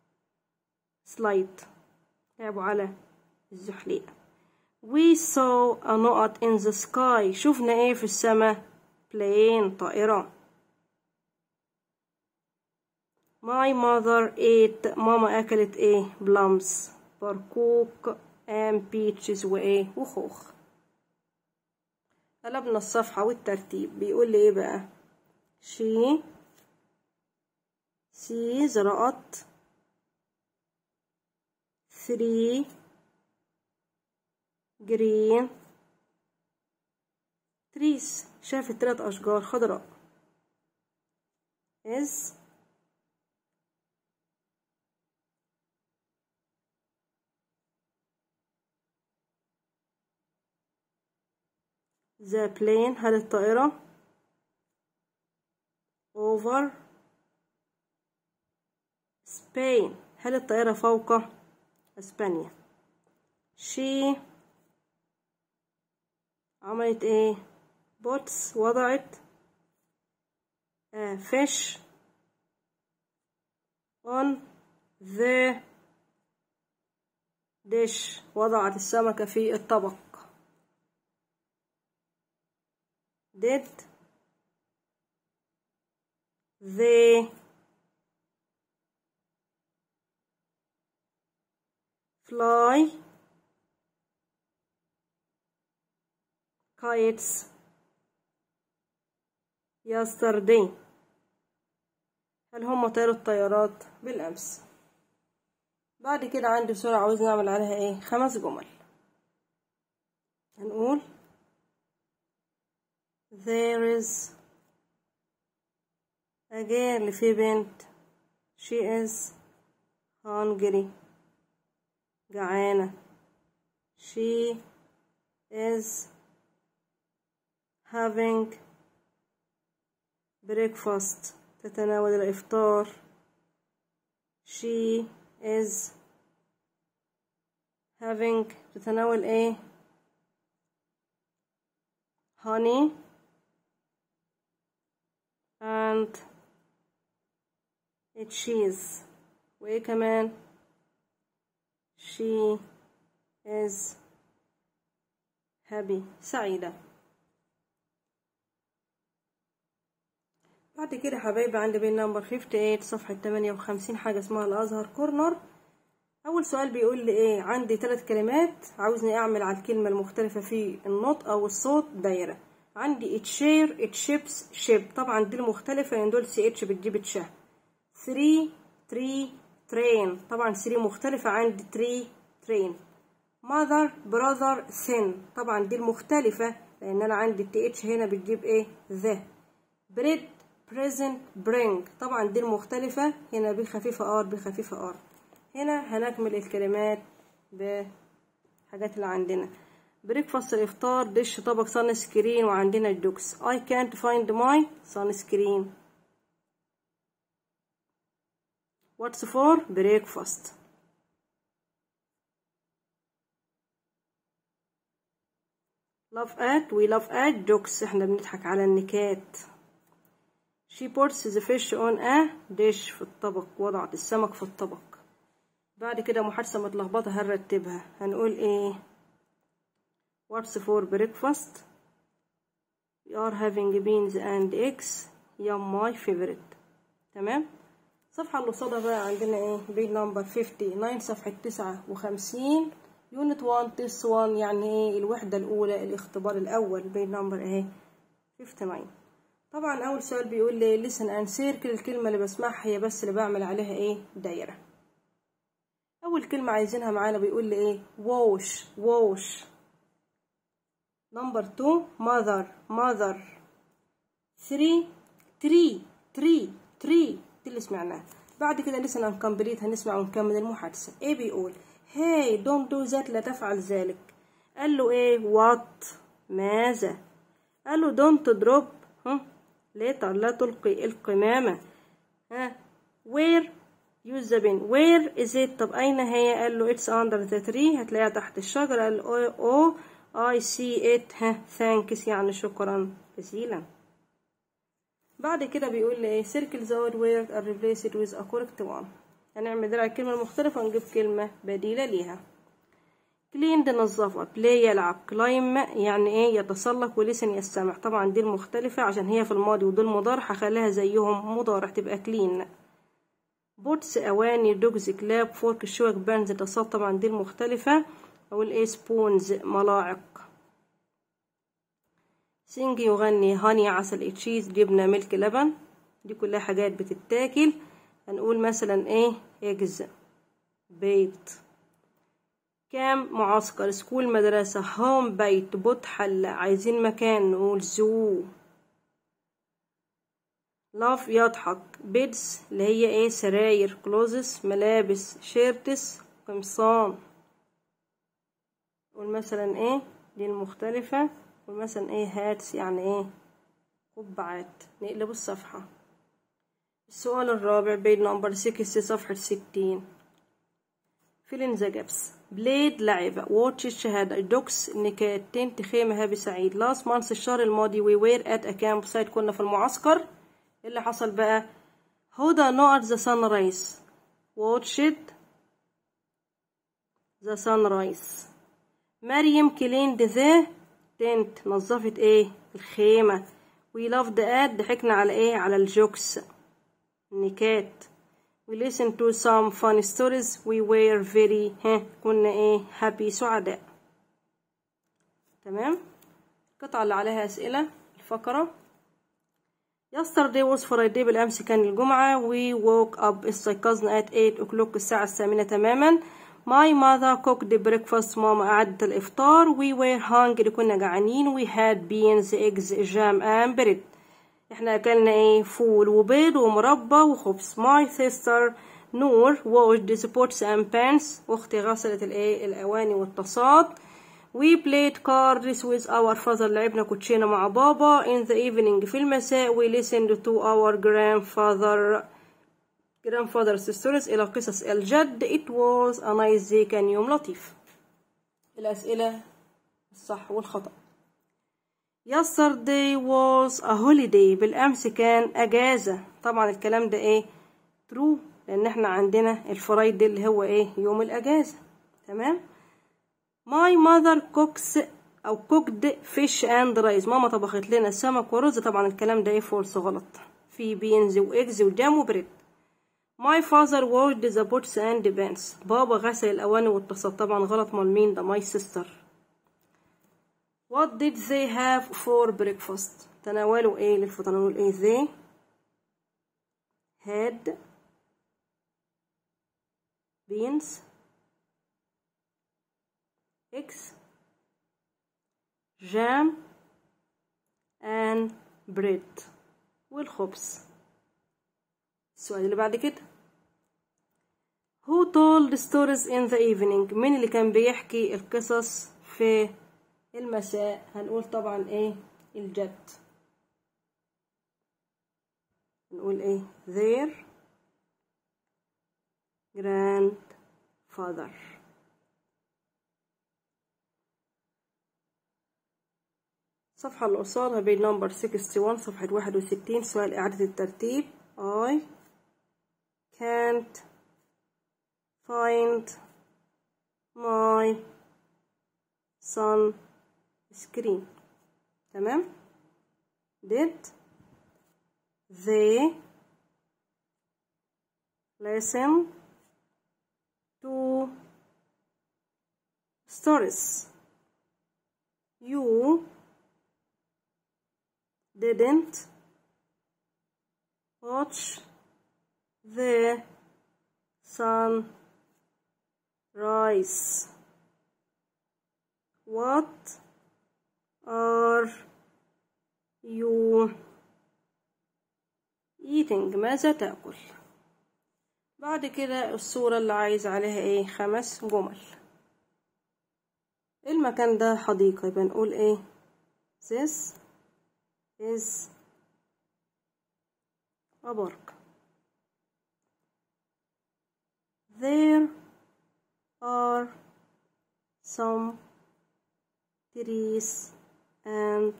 slide لعبوا على الزحليقة we saw a نقط in the sky شفنا إيه في السماء plane طائرة My mother ate ماما أكلت إيه plums بركوك and peaches وإيه وخوخ قلبنا الصفحة والترتيب بيقول لي إيه بقى she sees رأت three green trees شافت تلات أشجار خضراء is the plane هل الطائرة over Spain هل الطائرة فوق اسبانيا she عملت ايه بوتس وضعت a fish on the dish وضعت السمكة في الطبق did they fly kites yesterday هل هم طيروا الطيارات بالأمس بعد كده عندي صورة عاوز نعمل عليها ايه خمس جمل هنقول there is a girl في بنت she is hungry جعانة she is having breakfast تتناول الإفطار she is having تتناول ايه honey and a cheese وايه كمان she is happy سعيدة بعد كده حبايبي عندي بين نمبر 58 صفحة 58 حاجة اسمها الأزهر كورنر أول سؤال بيقول لي إيه عندي ثلاث كلمات عاوزني أعمل على الكلمة المختلفة في النطق أو الصوت دايرة عندي اتشير اتشيبس شيب طبعا دي المختلفة لأن دول سي اتش بتجيب تشه ثري تري ترين طبعا ثري مختلفة عندي تري ترين mother brother thin طبعا دي المختلفة لأن أنا عندي التي اتش هنا بتجيب إيه ذا bread present bring طبعا دي المختلفة هنا بي خفيفة ار بي خفيفة ار هنا هنكمل الكلمات بحاجات اللي عندنا بريكفاست الإفطار دش طبق سان سكرين وعندنا الدوكس I can't find my sunscreen What's for breakfast love at we love at jokes احنا بنضحك على النكات she puts the fish on a dish في الطبق وضعت السمك في الطبق بعد كده محادثة متلخبطة هنرتبها هنقول ايه what's for breakfast we are having beans and eggs yum my favorite تمام الصفحة اللي قصادها بقى عندنا ايه بيج نمبر 59 صفحة 59 يونت 1 تيست 1 يعني ايه الوحدة الأولى الاختبار الأول بيج نمبر اهي 59 طبعا أول سؤال بيقول لي listen and circle الكلمة اللي بسمعها هي بس اللي بعمل عليها ايه دايرة أول كلمة عايزينها معانا بيقول لي ايه wash wash نمبر 2 mother mother 3 tree tree tree دي اللي سمعناها بعد كده listen and complete هنسمع ونكمل المحادثة ايه بيقول hey don't do that لا تفعل ذلك قال له ايه what ماذا قال له don't drop ها later لا تلقي القمامة ها where use the pen where is it طب أين هي قال له it's under the tree هتلاقيها تحت الشجرة قال له oh I see it ها thanks يعني شكرا جزيلا بعد كده بيقول لي ايه circle the odd word and replace it with a correct one هنعمل درع الكلمة المختلفة ونجيب كلمة بديلة ليها cleaned نظفة play يلعب climb يعني ايه يتسلق ولسن يستمع طبعا دي المختلفة عشان هي في الماضي ودي المضارع هخليها زيهم مضارع تبقى clean بوتس أواني دوجز كلاب فورك الشوك بانز تصاد طبعا دي المختلفة أو الايه سبونز ملاعق سينج يغني هاني عسل تشيز جبنة ملك لبن دي كلها حاجات بتتاكل هنقول مثلا ايه اجز بيت كام معسكر سكول مدرسة هوم بيت بوت حلة عايزين مكان نقول زو لاف يضحك بيدز اللي هي ايه سراير كلوزس ملابس شيرتس قمصان نقول مثلا ايه دي المختلفة ومثلا ايه هاتس يعني ايه قبعات نقلب الصفحة السؤال الرابع بيج نمبر 6 صفحة ستين فيلن ذا جابس بليد لعبة واتش الشهادة دوكس نكات تنت خيمة هابي سعيد لاست مانس الشهر الماضي وي وير ات ا كامب سايت كنا في المعسكر اللي حصل بقى هدى نقط ذا سان رايز واتشد ذا سان رايز مريم كليند ذا تنت نظفت ايه الخيمة وي لافد اد ضحكنا على ايه على الجوكس نكات we listened to some funny stories we were very ها كنا ايه happy سعداء تمام القطعة اللي عليها أسئلة الفقرة yesterday was Friday بالأمس كان الجمعة we woke up استيقظنا at 8 o'clock الساعة الثامنة تماما my mother cooked breakfast ماما أعدت الإفطار we were hungry كنا جعانين we had beans eggs jam and bread احنا أكلنا ايه فول وبيض ومربى وخبز my sister نور washed the pots and pans واختي غسلت الايه الأواني والطاسات We played cards with our father لعبنا كوتشينة مع بابا in the evening في المساء we listened to our grandfather grandfather's stories إلى قصص الجد it was a nice day كان يوم لطيف الأسئلة الصح والخطأ yesterday was a holiday بالأمس كان أجازة طبعا الكلام ده إيه true لأن احنا عندنا الفرايدي اللي هو إيه يوم الأجازة تمام My mother cooks أو cooked fish and rice ماما طبخت لنا سمك ورز طبعا الكلام ده ايه فورس غلط في بينز وإجز وجام وبريد My father washed the pots and pans بابا غسل الأواني والطاسات طبعا غلط مال مين ده my sister What did they have for breakfast تناولوا ايه للفطار نقول ايه they had beans eggs jam and bread والخبز السؤال اللي بعد كده Who told stories in the evening مين اللي كان بيحكي القصص في المساء هنقول طبعا ايه الجد نقول ايه their grandfather الصفحة اللي قصادها بين نمبر 61 صفحة 61 سؤال إعادة الترتيب I can't find my sun screen تمام did they listen to stories you didn't watch the sun rise what are you eating ماذا تأكل بعد كده الصورة اللي عايز عليها ايه خمس جمل المكان ده حديقة يبقى نقول ايه this is a park there are some trees and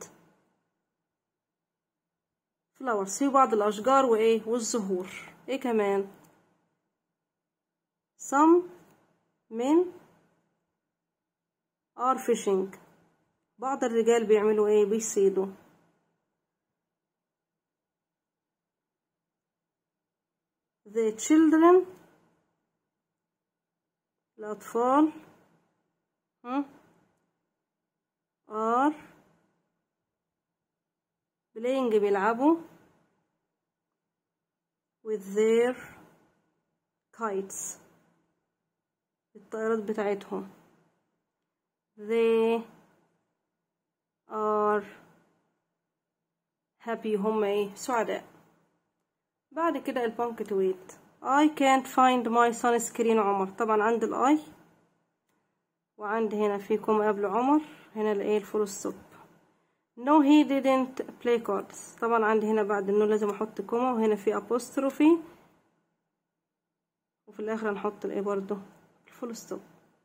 flowers في بعض الأشجار وإيه والزهور إيه كمان some men are fishing بعض الرجال بيعملوا إيه بيصيدوا the children الأطفال هم are playing بيلعبوا with their kites الطائرات بتاعتهم they are happy هم ايه سعداء بعد كده البانكتويت I can't find my sunscreen عمر طبعا عند الاي وعند هنا في كوم قبل عمر هنا الايه الفول ستوب no he didn't play cards طبعا عندي هنا بعد انه لازم احط كوما وهنا في apostrophe وفي الاخر هنحط الايه برضو الفول ستوب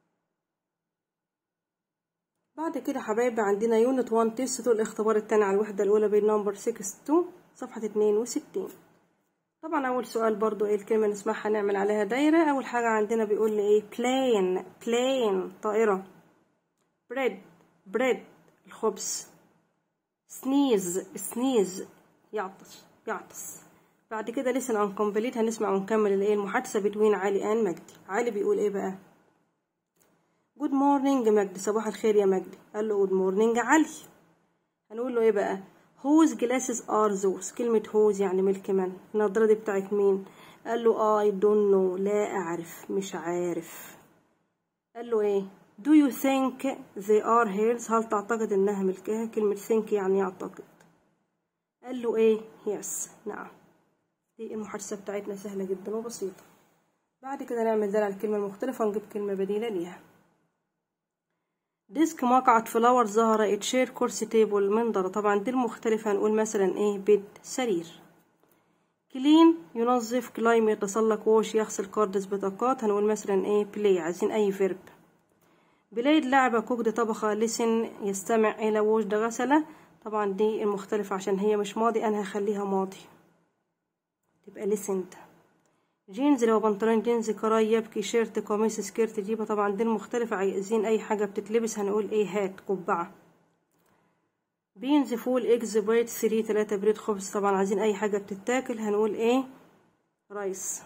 بعد كده حبايبي عندنا يونت 1 تيست الاختبار التاني على الوحدة الأولى بين نمبر 62 صفحة 62 طبعا أول سؤال برضو ايه الكلمة نسمعها نعمل عليها دايرة أول حاجة عندنا بيقول لي ايه plane plane طائرة bread bread الخبز sneeze sneeze يعطس يعطس بعد كده listen and complete هنسمع ونكمل الايه المحادثة بين علي and مجدي علي بيقول ايه بقى جود مورنينج مجدي صباح الخير يا مجدي قال له جود مورنينج علي هنقول له ايه بقى whose glasses are those كلمة whose يعني ملك من النضارة دي بتاعت مين قال له I don't know لا أعرف مش عارف قال له ايه do you think they are hers هل تعتقد انها ملكها كلمة think يعني يعتقد قال له ايه yes نعم دي المحادثة بتاعتنا سهلة جدا وبسيطة بعد كده نعمل دال على الكلمة المختلفة ونجيب كلمة بديلة ليها ديسك مقعد فلاور ظهر اتشير كرسي تيبل منظرة طبعا دي المختلفة هنقول مثلا ايه بيد سرير كلين ينظف كلايم يتسلق ووش يغسل كاردس بطاقات هنقول مثلا ايه بلاي عايزين اي فيرب بلايد لعبة كوكد طبخة لسن يستمع إلى ووش ده غسلة طبعا دي المختلفة عشان هي مش ماضي أنا هخليها ماضي تبقى listened جينز لو بنطلون جينز كراي يبكي شيرت قميص سكيرت جيبة طبعا دي المختلفة عايزين أي حاجة بتتلبس هنقول ايه هات قبعة بينز فول اكز بيض ثري تلاتة بريد خبز طبعا عايزين أي حاجة بتتاكل هنقول ايه رايس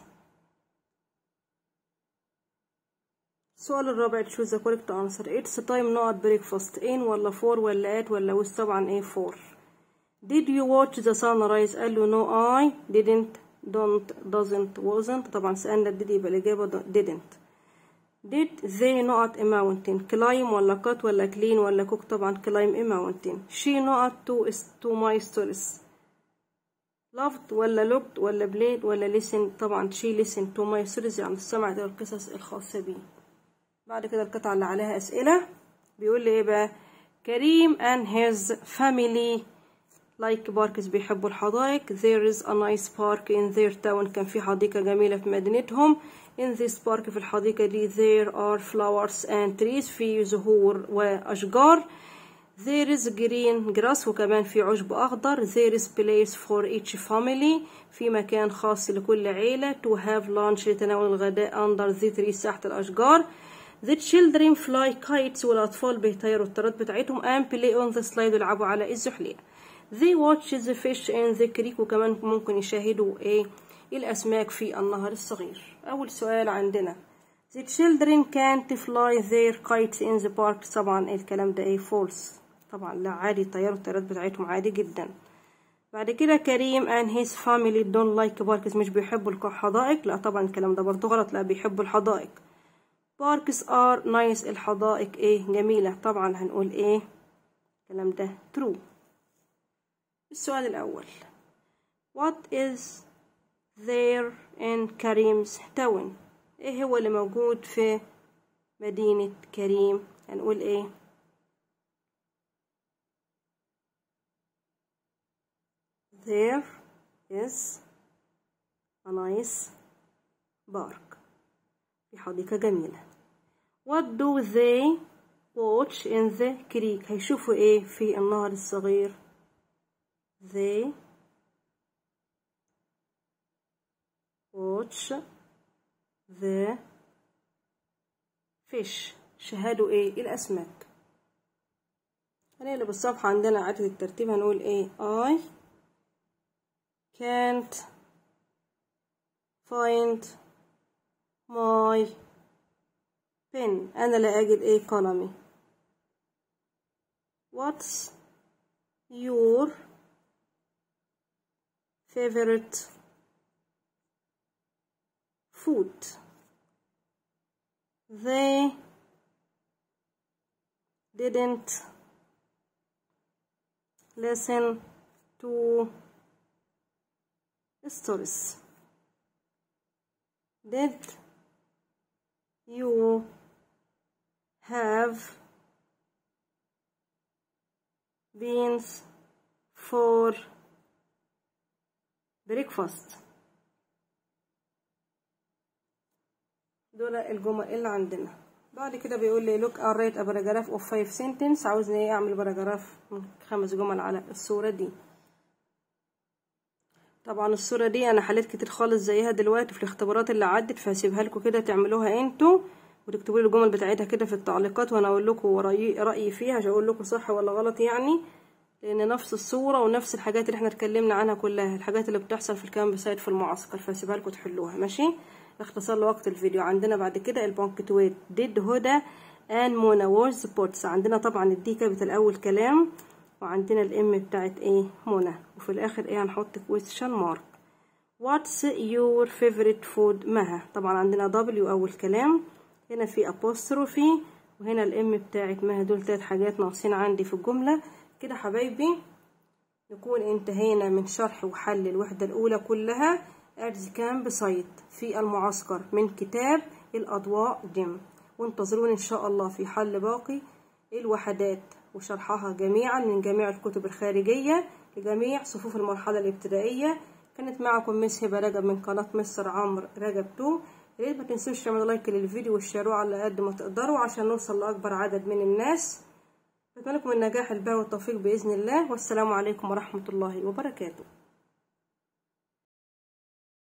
السؤال الرابع تشوز ذا كوريكت انسر اتس تايم نقط بريكفاست ان ولا فور ولا ات ولا ويز طبعا ايه فور did you watch the sunrise قال له no I didn't don't doesn't wasn't طبعا سألنا did يبقى الإجابة didn't did they not a mountain climb ولا cut ولا clean ولا cook طبعا climb a mountain she not to to my stories loved ولا looked ولا played ولا listen طبعا she listened to my stories يعني استمعت القصص الخاصة بي بعد كده القطعة اللي عليها أسئلة بيقول لي ايه بقى كريم and his family like باركس بيحبوا الحدائق there is a nice park in their town كان في حديقة جميلة في مدينتهم in this park في الحديقة دي there are flowers and trees في زهور وأشجار there is green grass وكمان في عشب أخضر there is place for each family في مكان خاص لكل عيلة to have lunch لتناول الغداء under the trees تحت الأشجار The children fly kites والأطفال بيطيروا الطيارات بتاعتهم and play on the slide ويلعبوا على الزحليق They watch the fish in the creek وكمان ممكن يشاهدوا ايه الأسماك في النهر الصغير أول سؤال عندنا The children can't fly their kites in the park طبعا الكلام ده ايه false طبعا لا عادي يطيروا الطيارات بتاعتهم عادي جدا بعد كده كريم and his family don't like parks مش بيحبوا الحدائق لا طبعا الكلام ده برضه غلط لا بيحبوا الحدائق parks are nice الحدائق ايه جميلة طبعا هنقول ايه الكلام ده true السؤال الأول What is there in كريم's town ايه هو اللي موجود في مدينة كريم هنقول ايه There is a nice park في حديقة جميلة What do they watch in the creek هيشوفوا ايه في النهر الصغير they watch the fish شاهدوا ايه الاسماك هنقلب الصفحة عندنا عادة الترتيب هنقول ايه I can't find my pen أنا لا أجد ايه قلمي what's your favorite food they didn't listen to stories did you have beans for breakfast دول الجمل اللي عندنا بعد كده بيقول لي look and write a paragraph of five sentence عاوزني ايه اعمل باراجراف خمس جمل على الصورة دي طبعا الصورة دي انا حليت كتير خالص زيها دلوقتي في الاختبارات اللي عدت فهسيبها لكم كده تعملوها انتوا وتكتبوا لي الجمل بتاعتها كده في التعليقات وانا اقول لكم رأيي رأيي فيها عشان اقول لكم صح ولا غلط يعني لان نفس الصورة ونفس الحاجات اللي احنا اتكلمنا عنها كلها الحاجات اللي بتحصل في الكامب سايت في المعسكر فاسيبها لكم تحلوها ماشي اختصار لوقت الفيديو عندنا بعد كده البونكتويت ديد هدى ان منى وورز بوتس عندنا طبعا الدي كابيتال اول كلام وعندنا الام بتاعت ايه منى وفي الاخر ايه هنحط كويستشن مارك What's your favorite food مها طبعا عندنا W أول كلام هنا في apostrophe وهنا الام بتاعت مها دول تلات حاجات ناقصين عندي في الجملة كده حبايبي نكون انتهينا من شرح وحل الوحدة الأولى كلها at the campsite في المعسكر من كتاب الأضواء جيم وانتظروني إن شاء الله في حل باقي الوحدات وشرحها جميعا من جميع الكتب الخارجية لجميع صفوف المرحلة الابتدائية كانت معكم مس هبة رجب من قناة مستر عمرو رجب 2 يا ريت ما تنسوش تعملوا لايك للفيديو وتشيروه على قد ما تقدروا عشان نوصل لأكبر عدد من الناس بتمنى لكم النجاح الباقي والتوفيق بإذن الله والسلام عليكم ورحمة الله وبركاته